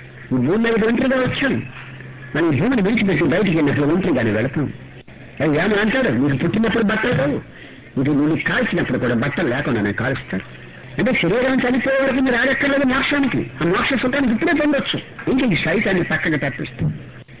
ఈ భూమి మీద ఒంటరిగా వచ్చాం మనం ఈ భూమిని విడిచిపెట్టి బయటికి వెళ్ళినప్పుడు ఒంటరిగానే వెళతాం అది ఏమని అంటాడు మీకు పుట్టినప్పుడు బట్టలు లేవు ఇది నేను కాల్చినప్పుడు కూడా బట్టలు లేకుండానే కాలుస్తారు అంటే శరీరం చనిపోయే వరకు మీరు ఆడక్కర్లేదు మోక్షానికి ఆ మోక్ష సుఖానికి ఇప్పుడే పొందొచ్చు ఇంకా ఈ సైతాన్ని పక్కకి తప్పిస్తుంది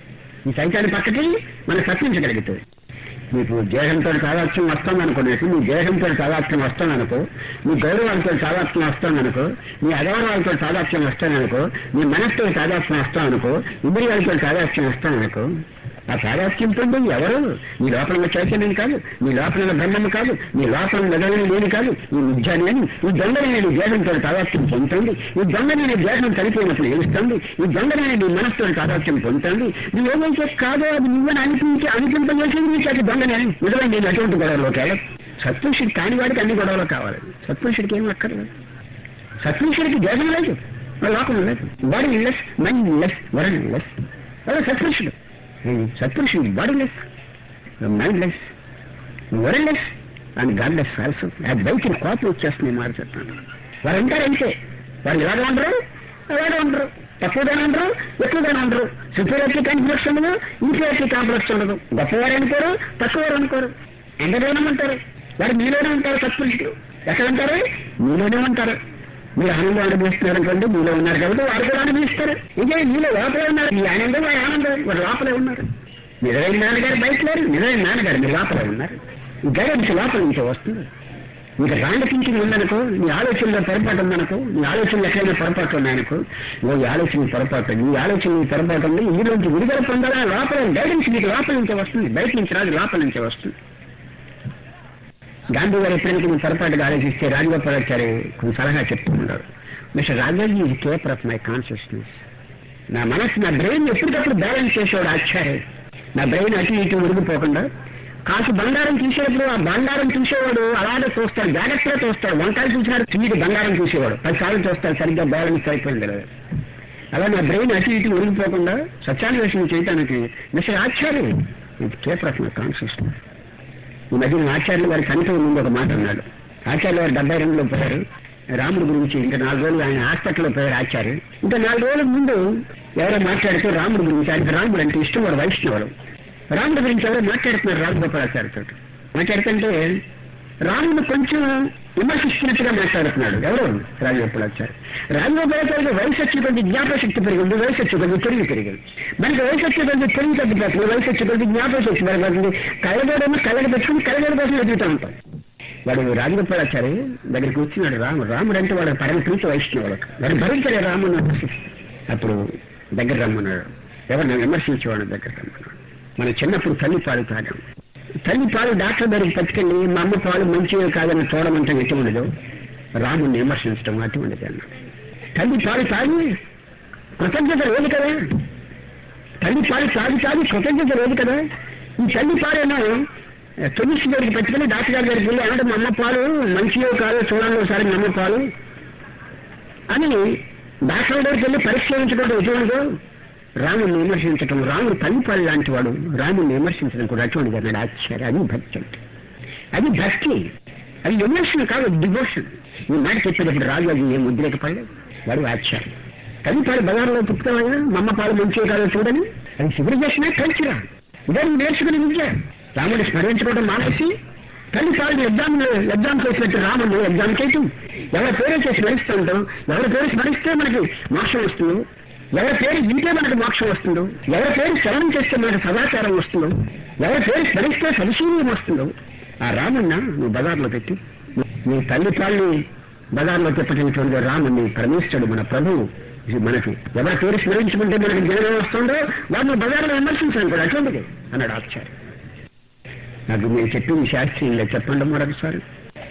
ఈ సైతాన్ని పక్కకి మనం తప్పించగలుగుతుంది మీకు దేహంతో తాదాత్మ్యం వస్తుంది అనుకోండి మీ దేహంతో తాదాత్మ్యం వస్తుంది అనుకో మీ గౌరవాలతో తాదాత్మ్యం వస్తుంది అనుకో మీ అగౌరవాలతో తాదాత్మ్యం వస్తుంది అనుకో మీ మనసుతో తాదాత్మ్యం వస్తాం అనుకో ఇంద్రియాలతో తాదాత్మ్యం వస్తాం అనుకో ఆ తాదాత్మ్యం పొంది ఎవరు మీ లోపల ఉన్న చైతన్యం కాదు మీ లోపల ఉన్న బ్రహ్మం కాదు మీ లోపల నిజమైన లేని కాదు ఈ నిజాన్ని ఈ దొంగనేని దేహంతో తాదాత్మ్యం పొందుతుంది ఈ దొంగనేని దేహం కలిపినప్పుడు ఏడుస్తుంది ఈ దొంగనేని నీ మనసుతో తాదాత్మ్యం పొందుతుంది నువ్వు ఏదైతే కాదో అది నువ్వని అనిపించి అనిపింపజేసేది నీకు అది దొంగనే నిజమైన నేను అటువంటి గొడవలోకి వెళ్ళదు సత్పురుషుడు కాని వాడికి అన్ని గొడవలు కావాలి సత్పురుషుడికి ఏం అక్కర్లేదు సత్పురుషుడికి దేహం లేదు లోకం లేదు body less mind less world less అలా సత్పురుషుడు సత్పురుషుడు body less mind less world less and god less also అది బయటికి కోపం వచ్చేస్తుంది మాట చెప్తాను వారు ఉంటారు అంతే వారు ఇలాగే ఉండరు అలాగే ఉండరు తక్కువగానే ఉండరు ఎక్కువగానే ఉండరు సుపీరియారిటీ కాంప్లెక్స్ ఉండదు ఇన్ఫీరియారిటీ కాంప్లెక్స్ ఉండదు గొప్పవారు అనుకోరు తక్కువవారు అనుకోరు ఎంతలోనే ఉంటారు వారు మీలోనే ఉంటారు సత్పురుషులు ఎక్కడ ఉంటారు మీలోనే ఉంటారు మీరు ఆనందం అనుభవిస్తున్నారు అనుకోండి మీలో ఉన్నారు కాబట్టి వారు కూడా అనుభవిస్తారు ఇదే మీలో లోపలే ఉన్నారు మీ ఆనందం వారి ఆనందం వారు లోపలే ఉన్నారు నిజమైన నాన్నగారు బయట లేరు నిజమైన నాన్నగారు మీరు లోపలే ఉన్నారు ఈ గైడెన్స్ లోపల నుంచి వస్తుంది ఇంకా రాండ్ థింకింగ్ ఉందనుకో నీ ఆలోచనలో పొరపాటు ఉందనుకో నీ ఆలోచనలు ఎక్కడైనా పొరపాటు ఉన్నాయనుకో ఓ ఈ ఆలోచన పొరపాటు నీ ఆలోచన నీ పొరపాటు ఉంది ఇందులోంచి విడుదల పొందాలా లోపల గైడెన్స్ నీకు లోపల నుంచే వస్తుంది బయట నుంచి రాదు లోపల నుంచే వస్తుంది గాంధీ గారు ఎప్పుడైనా కొంచెం పొరపాటుగా ఆలోచిస్తే రాజగోపాలాచారి కొంచెం సలహా చెప్తూ ఉన్నారు mister Rajaji is keeper of my consciousness నా మనసు నా బ్రెయిన్ ఎప్పటికప్పుడు బ్యాలెన్స్ చేసేవాడు ఆచార్య నా బ్రెయిన్ అటు ఇటు ఉరిగిపోకుండా కాసు బంగారం తీసేటప్పుడు ఆ బంగారం చూసేవాడు అలాగే చూస్తాడు జాగ్రత్తగా చూస్తాడు వంకాయలు చూసినాడు తిరిగి బంగారం చూసేవాడు పదిసార్లు చూస్తాడు సరిగ్గా బ్యాలెన్స్ అయిపోయింది లేదు అలా నా బ్రెయిన్ అటు ఇటు ఉరిగిపోకుండా సత్యాన్వేషణ చేయడానికి మిస్టర్ ఆచార్య ఇది కేపర్ ఆఫ్ మై కాన్షియస్నెస్ ఈ మధ్య ఆచార్యులు గారు చనిపోయే ముందు ఒక మాట అన్నాడు ఆచార్యులు గారు డెబ్బై రెండులో పోయారు రాముడి గురించి ఇంకా నాలుగు రోజులు ఆయన హాస్పిటల్లో పోయారు ఆచార్య ఇంకా నాలుగు రోజుల ముందు ఎవరో మాట్లాడుతూ రాముడి గురించి ఆయనకు రాముడు అంటే ఇష్టం వాడు వైష్ణవుడు రాముడి గురించి ఎవరో మాట్లాడుతున్నారు రాజగోపాలాచార్యతో మాట్లాడుతుంటే రాముడు కొంచెం విమర్శిస్తున్నట్టుగా మాట్లాడుతున్నాడు ఎవరు రాజగోపాలాచార్య రాజగోపాలాచార్య వయసు వచ్చి కొద్ది జ్ఞాపశక్తి పెరిగింది వయసు వచ్చి కొద్ది తెలివి పెరిగింది మనకి వయసు వచ్చి కొద్ది తెలివి తగ్గిపోతుంది వయసు వచ్చి కొద్ది జ్ఞాపశక్తి పెరిగిపోతుంది కళ్ళగోడేమో కళ్ళకి పెట్టుకుని కళ్ళగోడ కోసం ఎదుగుతూ ఉంటాం వాడు రాజగోపాలాచారి దగ్గరికి వచ్చినాడు రాముడు రాముడు అంటే వాడు పరమ ప్రీతి వైష్ణవులకు వాడు భరించలే రాముడు అప్పుడు దగ్గర రమ్మన్నాడు ఎవరిని విమర్శించేవాడు దగ్గర రమ్మన్నాడు మన చిన్నప్పుడు తల్లి పాలు తాగాం తల్లి పాలు డాక్టర్ దగ్గరికి పట్టుకెళ్ళి మా అమ్మ పాలు మంచివి కాదని చూడమంటే ఎట్టి ఉండదు రాముడిని విమర్శించడం అటువంటిది అన్నాడు తల్లి పాలు తాగి కృతజ్ఞత లేదు కదా తల్లి పాలు తాగి తాగి కృతజ్ఞత లేదు కదా ఈ తల్లి పాలేమో కెమిస్ట్ దగ్గరికి పట్టుకెళ్ళి డాక్టర్ గారి దగ్గరికి వెళ్ళి అంటే మా అమ్మ పాలు మంచియో కాదో చూడండి ఒకసారి మా అమ్మ పాలు అని డాక్టర్ దగ్గరికి వెళ్ళి పరీక్ష చేయించుకోవడం ఎటువంటిదో రాముడిని విమర్శించటం రాముడు తల్లిపాలు లాంటి వాడు రాముడిని విమర్శించడం కూడా అటువంటిది అన్నాడు ఆశ్చర్య అది భక్తి అంటే అది భక్తి అది ఎమోషన్ కాదు డివోషన్ ఈ మాట చెప్పేటప్పుడు రాజు అది ఏం ఉద్రేకపడలేదు వాడు ఆశ్చర్యం తల్లిపాలు బజార్లో చెప్తావా మా అమ్మ పాలు మంచివి కాదో చూడని అది సివిలైజేషనే కల్చరా ఇదే నువ్వు నేర్చుకుని విద్య రాముడిని స్మరించుకోవడం మానేసి తల్లి పాలు ఎగ్జామ్ ఎగ్జామ్ చేసినట్టు రాముడు ఎగ్జామ్ చేయటం ఎవరి పేరైతే స్మరిస్తూ ఉంటాం ఎవరి పేరు స్మరిస్తే మనకి మోక్షం వస్తుందో ఎవరి పేరు వింటే మనకు మోక్షం వస్తుందో ఎవరి పేరు శ్రవణం చేస్తే మనకు సదాచారం వస్తుందో ఎవరి పేరు స్మరిస్తే సవిశీల్యం వస్తుందో ఆ రామున్న నువ్వు బజార్లో పెట్టి నీ తల్లి పాల్ని బజార్లో చెప్పినటువంటి రాముని పరమేశ్వరుడు మన ప్రభువు ఇది మనకి ఎవరి పేరు స్మరించుకుంటే మనకి జ్ఞానం వస్తుందో వాళ్ళని బజార్లో విమర్శించాలి కూడా అటువంటిది అన్నాడు ఆచార్య నాకు మీరు చెప్పింది శాస్త్రీయంగా చెప్పండి మరొకసారి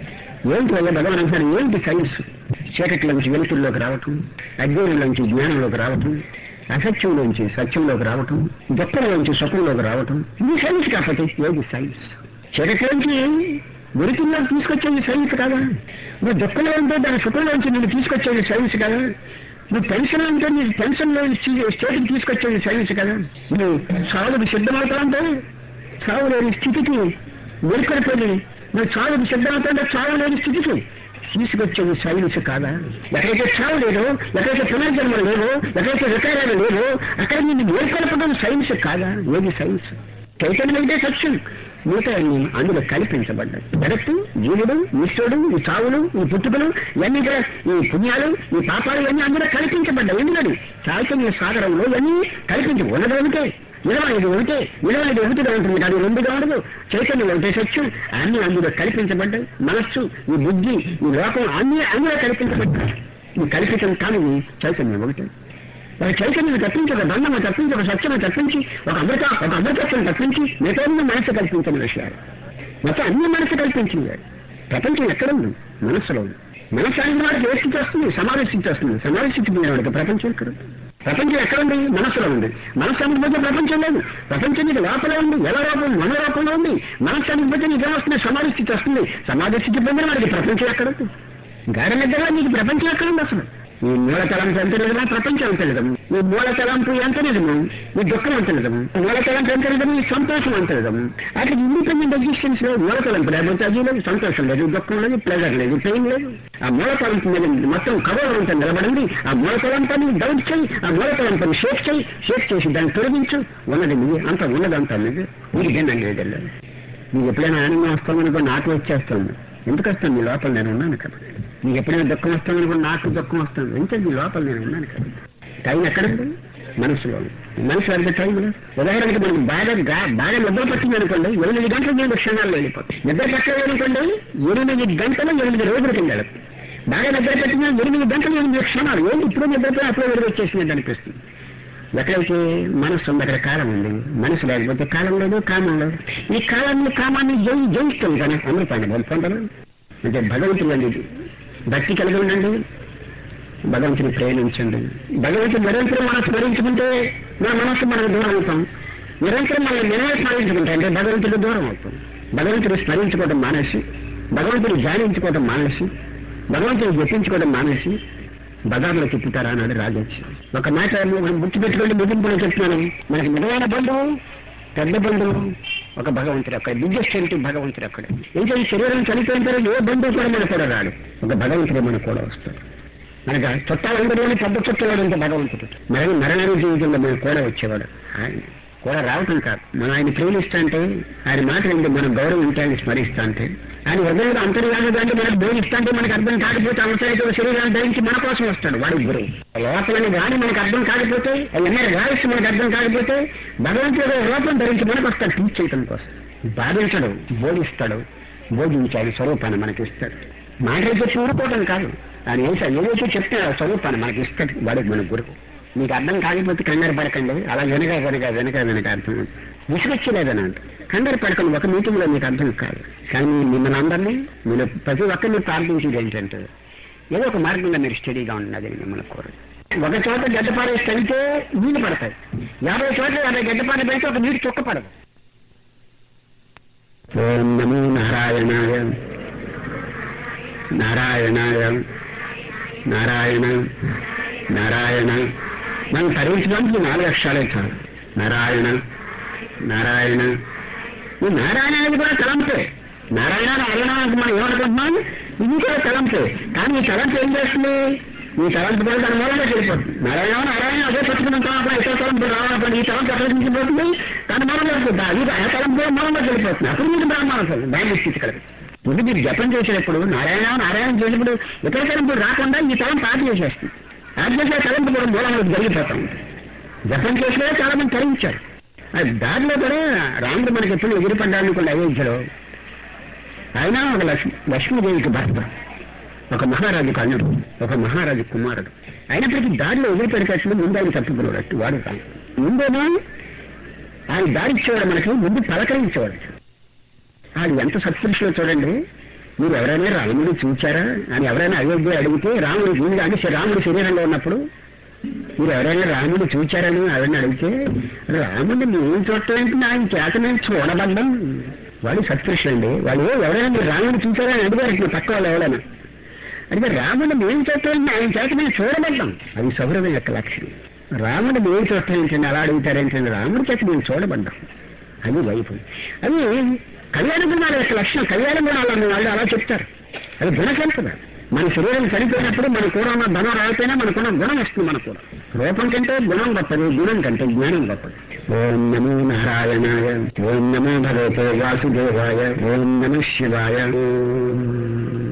ఏంటి వల్ల భగవాన్ అంటారు ఏంటి సైన్స్ చీకటిలోంచి వెలుతుల్లోకి రావటం అజ్ఞానంలోంచి జ్ఞానంలోకి రావటం అసత్యంలోంచి సత్యంలోకి రావటం దుఃఖంలోంచి సుఖంలోకి రావటం ఇది సైన్స్ కాకపోతే ఏది సైన్స్ చీకటిలోంచి వెలుతుల్లోకి తీసుకొచ్చేది సైన్స్ కాదా నువ్వు దుఃఖంలో ఉంటే దాని సుఖంలోంచి నేను తీసుకొచ్చేది సైన్స్ కదా నువ్వు పెన్షన్ అంటే నీ పెన్షన్లో స్టేట్కి తీసుకొచ్చేది సైన్స్ కదా నువ్వు సాగుకు సిద్ధమవుతా అంటే చావు లేని స్థితికి మేల్కొనిపోయి నువ్వు చావుకు సిద్ధమవుతుంటే చావు లేని స్థితికి తీసుకొచ్చేది సైన్స్ కాదా ఎక్కడైతే చావు లేదో ఎక్కడైతే పునర్జన్మ లేదో ఎక్కడైతే వికారాలు లేదో అక్కడ నిన్ను మేల్కొల్పడం సైన్స్ కాదా ఏది సైన్స్ చైతన్యం అయితే సత్యం మిగతా అన్ని అందులో కల్పించబడ్డాయి జగత్తు జీవుడు ఈశ్వరుడు ఈ చావులు ఈ పుట్టుకలు ఇవన్నీ కూడా ఈ పుణ్యాలు ఈ పాపాలు ఇవన్నీ అందులో కల్పించబడ్డాయి ఎందుకని చైతన్య సాగరంలో ఇవన్నీ కల్పించి ఉన్నది ఒకటే ఇరవైది ఒకటే ఇరవైది ఒకటిగా ఉంటుంది కానీ రెండుగా ఉండదు చైతన్యం ఒకటే సత్యం అన్ని అందులో కల్పించబడ్డాయి మనస్సు ఈ బుద్ధి ఈ లోకం అన్ని అందులో కల్పించబడ్డాయి ఈ కల్పితం కానీ చైతన్యం ఒకటే ఒక చైతన్యం తప్పించి ఒక బంధము తప్పించి ఒక సత్యము తప్పించి ఒక అమృత ఒక అమృతత్వం తప్పించి మిగతా మనసు కల్పించిన విషయాలు మొత్తం అన్ని మనసు కల్పించింది ప్రపంచం ఎక్కడుంది మనస్సులో ఉంది మనస్సు అనేది వాడికి ఏ స్థితి వస్తుంది సమాధి స్థితి వస్తుంది సమాధి స్థితి మీద వాడికి ప్రపంచం ఎక్కడ ఉంది? ప్రపంచం ఎక్కడుంది మనస్సులో ఉంది మనస్సు అనుభూతి ప్రపంచం లేదు ప్రపంచం నీకు లోపల ఉంది ఎలా రూపం మన రూపంలో ఉంది మనస్సు అనుభూతి నీకు వస్తుంది సమాధి స్థితి వస్తుంది సమాధి స్థితి పొందిన వాడికి ప్రపంచం ఎక్కడ ఉంది గాఢ నిద్రలో నీకు ప్రపంచం ఎక్కడ ఉంది అసలు ఈ మూల తలంపు ఎంత నిజమో ప్రపంచం ఎంత నిజము ఈ మూల తలంపు ఎంత నిజము ఈ దుఃఖం ఎంత నిజము ఈ మూల తలంపు ఎంత నిజము ఈ సంతోషం ఎంత నిజము అట్లా ఇండిపెండెంట్ ఎగ్జిస్టెన్స్ లో మూల తలంపు లేకపోతే అది లేదు సంతోషం లేదు దుఃఖం లేదు ప్లెజర్ లేదు పెయిన్ లేదు ఆ మూల తలంపు మీద మొత్తం కవర్ అంతా నిలబడింది ఆ మూల తలంపని డౌట్ చేయి ఆ మూల తలంపని షేక్ చేయి షేక్ చేసి దాన్ని తొలగించు ఉన్నది నువ్వు అంత ఉన్నదంతా నువ్వు నీకు దేన్ని లేదు నీకు ఎప్పుడైనా ఆనందం వస్తామనుకో నాకు వచ్చేస్తాను ఎందుకు వస్తాను నీ లోపల నేను ఉన్నాను కదా నీకు ఎప్పుడైనా దుఃఖం వస్తుంది అనుకో నాకు దుఃఖం వస్తుంది ఎందుకంటే నీ లోపల నేను ఉన్నాను కదా టైం ఎక్కడుంది మనసులో ఉంది. మనసు అంటే టైం లేదు. ఉదాహరణకి మనకి బాగా గా- బాగా నిద్ర పట్టింది అనుకోండి ఎనిమిది గంటలు నేను క్షణాల్లో వెళ్ళిపోతాయి నిద్ర పట్టలేదు అనుకోండి ఎనిమిది గంటలు ఎనిమిది రోజుల కింద వెళతాయి. బాగా నిద్ర పట్టిన ఎనిమిది గంటలు ఎనిమిది క్షణాలు ఏంటి ఇప్పుడు నిద్రపోయి అప్పుడే వెలుగు వచ్చేసింది అనిపిస్తుంది ఎక్కడైతే మనసు ఉంది అక్కడ కాలం ఉంది మనసు లేకపోతే కాలం లేదు కామం లేదు ఈ కాలాన్ని కామాన్ని జయి జయిస్తుంది కానీ అమృతాన్ని పొందడం అంటే భగవంతుడు అనేది భక్తి కలిగి ఉండండి భగవంతుని ప్రేమించండి భగవంతుడు నిరంతరం మనం స్మరించుకుంటే మన మనస్సు మనకు దూరం అవుతాం నిరంతరం మనం మనమే స్మరించుకుంటే అంటే భగవంతుడు దూరం అవుతాం భగవంతుడు స్మరించుకోవడం మానేసి భగవంతుడు ధ్యానించుకోవడం మానేసి భగవంతుడు జపించుకోవడం మానేసి బజార్లో తిప్పుతారా అన్నాడు రాజొచ్చి ఒక మాట మనం గుర్తు పెట్టుకోండి ముగింపులో చెప్తున్నాను మనకి నిజమైన బంధువు పెద్ద బంధువు ఒక భగవంతుడు అక్కడ బిగ్గెస్ట్ ఏంటి భగవంతుడు అక్కడ ఇంకా ఈ శరీరం చనిపోయిన తర్వాత ఏ బంధువు కూడా మన కూడా రాడు ఒక భగవంతుడే మన కూడా వస్తాడు మనకు చుట్టాలందరిలోని పెద్ద చుట్టాలు అంటే భగవంతుడు మరి మరణాల జీవితంలో మనం కూడా వచ్చేవాడు ఆయన కూడా రావటం కాదు మనం ఆయన ప్రేమిస్తా అంటే ఆయన మాట ఏంటి మనం గౌరవించి ఆయన స్మరిస్తా అంటే ఆయన హృదయంలో అంతర్యామి దాన్ని మనకు బోధిస్తా అంటే మనకు అర్థం కాకపోతే అవసరమైతే శరీరాన్ని ధరించి మన కోసం వస్తాడు వాడి గురువు లోపలని గాని మనకు అర్థం కాకపోతే ఎన్నర వాయిస్ మనకు అర్థం కాకపోతే భగవంతుడు రూపం ధరించి మనకు వస్తాడు టీచ్ చేయటం కోసం బాధించడు బోధిస్తాడు బోధించి ఆయన స్వరూపాన్ని మనకి ఇస్తాడు మాటలు చెప్పి ఊరుకోవడం కాదు ఆయన ఏం సార్ ఏదైతే చెప్తే ఆ స్వరూపాన్ని మనకి ఇస్తాడు వాడికి మన గురువు మీకు అర్థం కాకపోతే కంగారు పడకండి అలా వెనక వెనక వెనక వెనక అర్థం విసుగొచ్చలేదని అంట కంగారు పడకండి ఒక మీటింగ్ లో మీకు అర్థం కాదు కానీ మిమ్మల్ని అందరినీ మీరు ప్రతి ఒక్కరిని ప్రార్థించేది ఏంటంటే ఏదో ఒక మార్గంగా మీరు స్టడీగా ఉన్నది మిమ్మల్ని కోరదు ఒక చోట గడ్డపారేసి అయితే నీళ్లు పడతాయి యాభై చోట్ల యాభై గడ్డపార పెడితే ఒక నీటి చుక్క పడదు ఓం నమో నారాయణాయ నారాయణాయ నారాయణ నారాయణ మనం తరించడానికి నాలుగు అక్షరాలే చాలు నారాయణ నారాయణ ఈ నారాయణ అనేది కూడా తలంపే నారాయణ నారాయణ అంటే మనం ఏమనుకుంటున్నాం ఇది కూడా తలంపే కానీ ఈ తలంపు ఏం చేస్తుంది ఈ తలంపు కూడా దాని మూలంగా వెళ్ళిపోతుంది నారాయణ నారాయణ అదే పట్టుకుంటాం అప్పుడు ఇతర తలంపు రావాలనుకోండి ఈ తలంపు ఎక్కడ నుంచి పోతుంది దాని మూలంగా వెళ్ళిపోతుంది అది ఆ తలంపు కూడా మూలంగా వెళ్ళిపోతుంది అప్పుడు మీకు బ్రహ్మాండం దాని స్థితి కలిగి ముందు మీరు జపం చేసేటప్పుడు నారాయణ నారాయణ చేసేటప్పుడు ఇతర తలంపులు రాకుండా ఈ తలంపు ఆట చేసేస్తుంది ఆట చేసే తలంపు కూడా మూలంగా జరిగిపోతా ఉంటుంది జపం చేసినా చాలా మంది తరించారు అది దారిలో కూడా రాముడు మనకి ఎప్పుడు ఎగిరిపడ్డాడు అనుకోండి అయోధ్యలో ఆయన ఒక లక్ష్మి లక్ష్మీదేవికి భర్త ఒక మహారాజు కన్నుడు ఒక మహారాజు కుమారుడు అయినప్పటికీ దారిలో ఎగిరి పెరిగేట్లు ముందు ఆయన తప్పుకునేటట్టు వాడు కాదు ముందేమో ఆయన దారి ఇచ్చేవాడు మనకి ముందు పలకరించేవాడు ఆయన ఎంత సత్పురుషులో చూడండి మీరు ఎవరైనా రాముడిని చూచారా అని ఎవరైనా అయోధ్య అడిగితే రాముడు ముందు అంటే రాముడు శరీరంలో ఉన్నప్పుడు మీరు ఎవరైనా రాముడు చూచారని ఎవరైనా అడిగితే రాముడిని మేము చూడటం ఏంటి ఆయన చేత మేము చూడబడ్డం వాడు సత్పురుషులండి వాళ్ళు ఎవరైనా మీరు రాముడిని చూచారా అని అడిగారు ఇప్పుడు పక్క వాళ్ళు ఎవరైనా అడిగే రాముడిని మేము చూడటం ఏంటి ఆయన చేత మేము చూడబడ్డాం అది సౌరభం యొక్క లక్షణం రాముడు మేము చూడటం ఏంటండి అలా అడుగుతారేంటండి రాముడి చేత మేము చూడబడ్డాం అది వైపు అది కళ్యాణ గుణాల యొక్క లక్షణం కళ్యాణ గుణాలు అన్న వాళ్ళు అలా చెప్తారు అది గుణ సంపద మన శరీరం చనిపోయినప్పుడు మన కూడా ఉన్న ధనం రాకపోయినా మనకున్న గుణం వస్తుంది మన కూడా రూపం కంటే గుణం గొప్పది గుణం కంటే జ్ఞానం గొప్పది ఓం నమో నారాయణాయ ఓం నమో భగవతే వాసుదేవాయ ఓం నమ శివాయ ఓం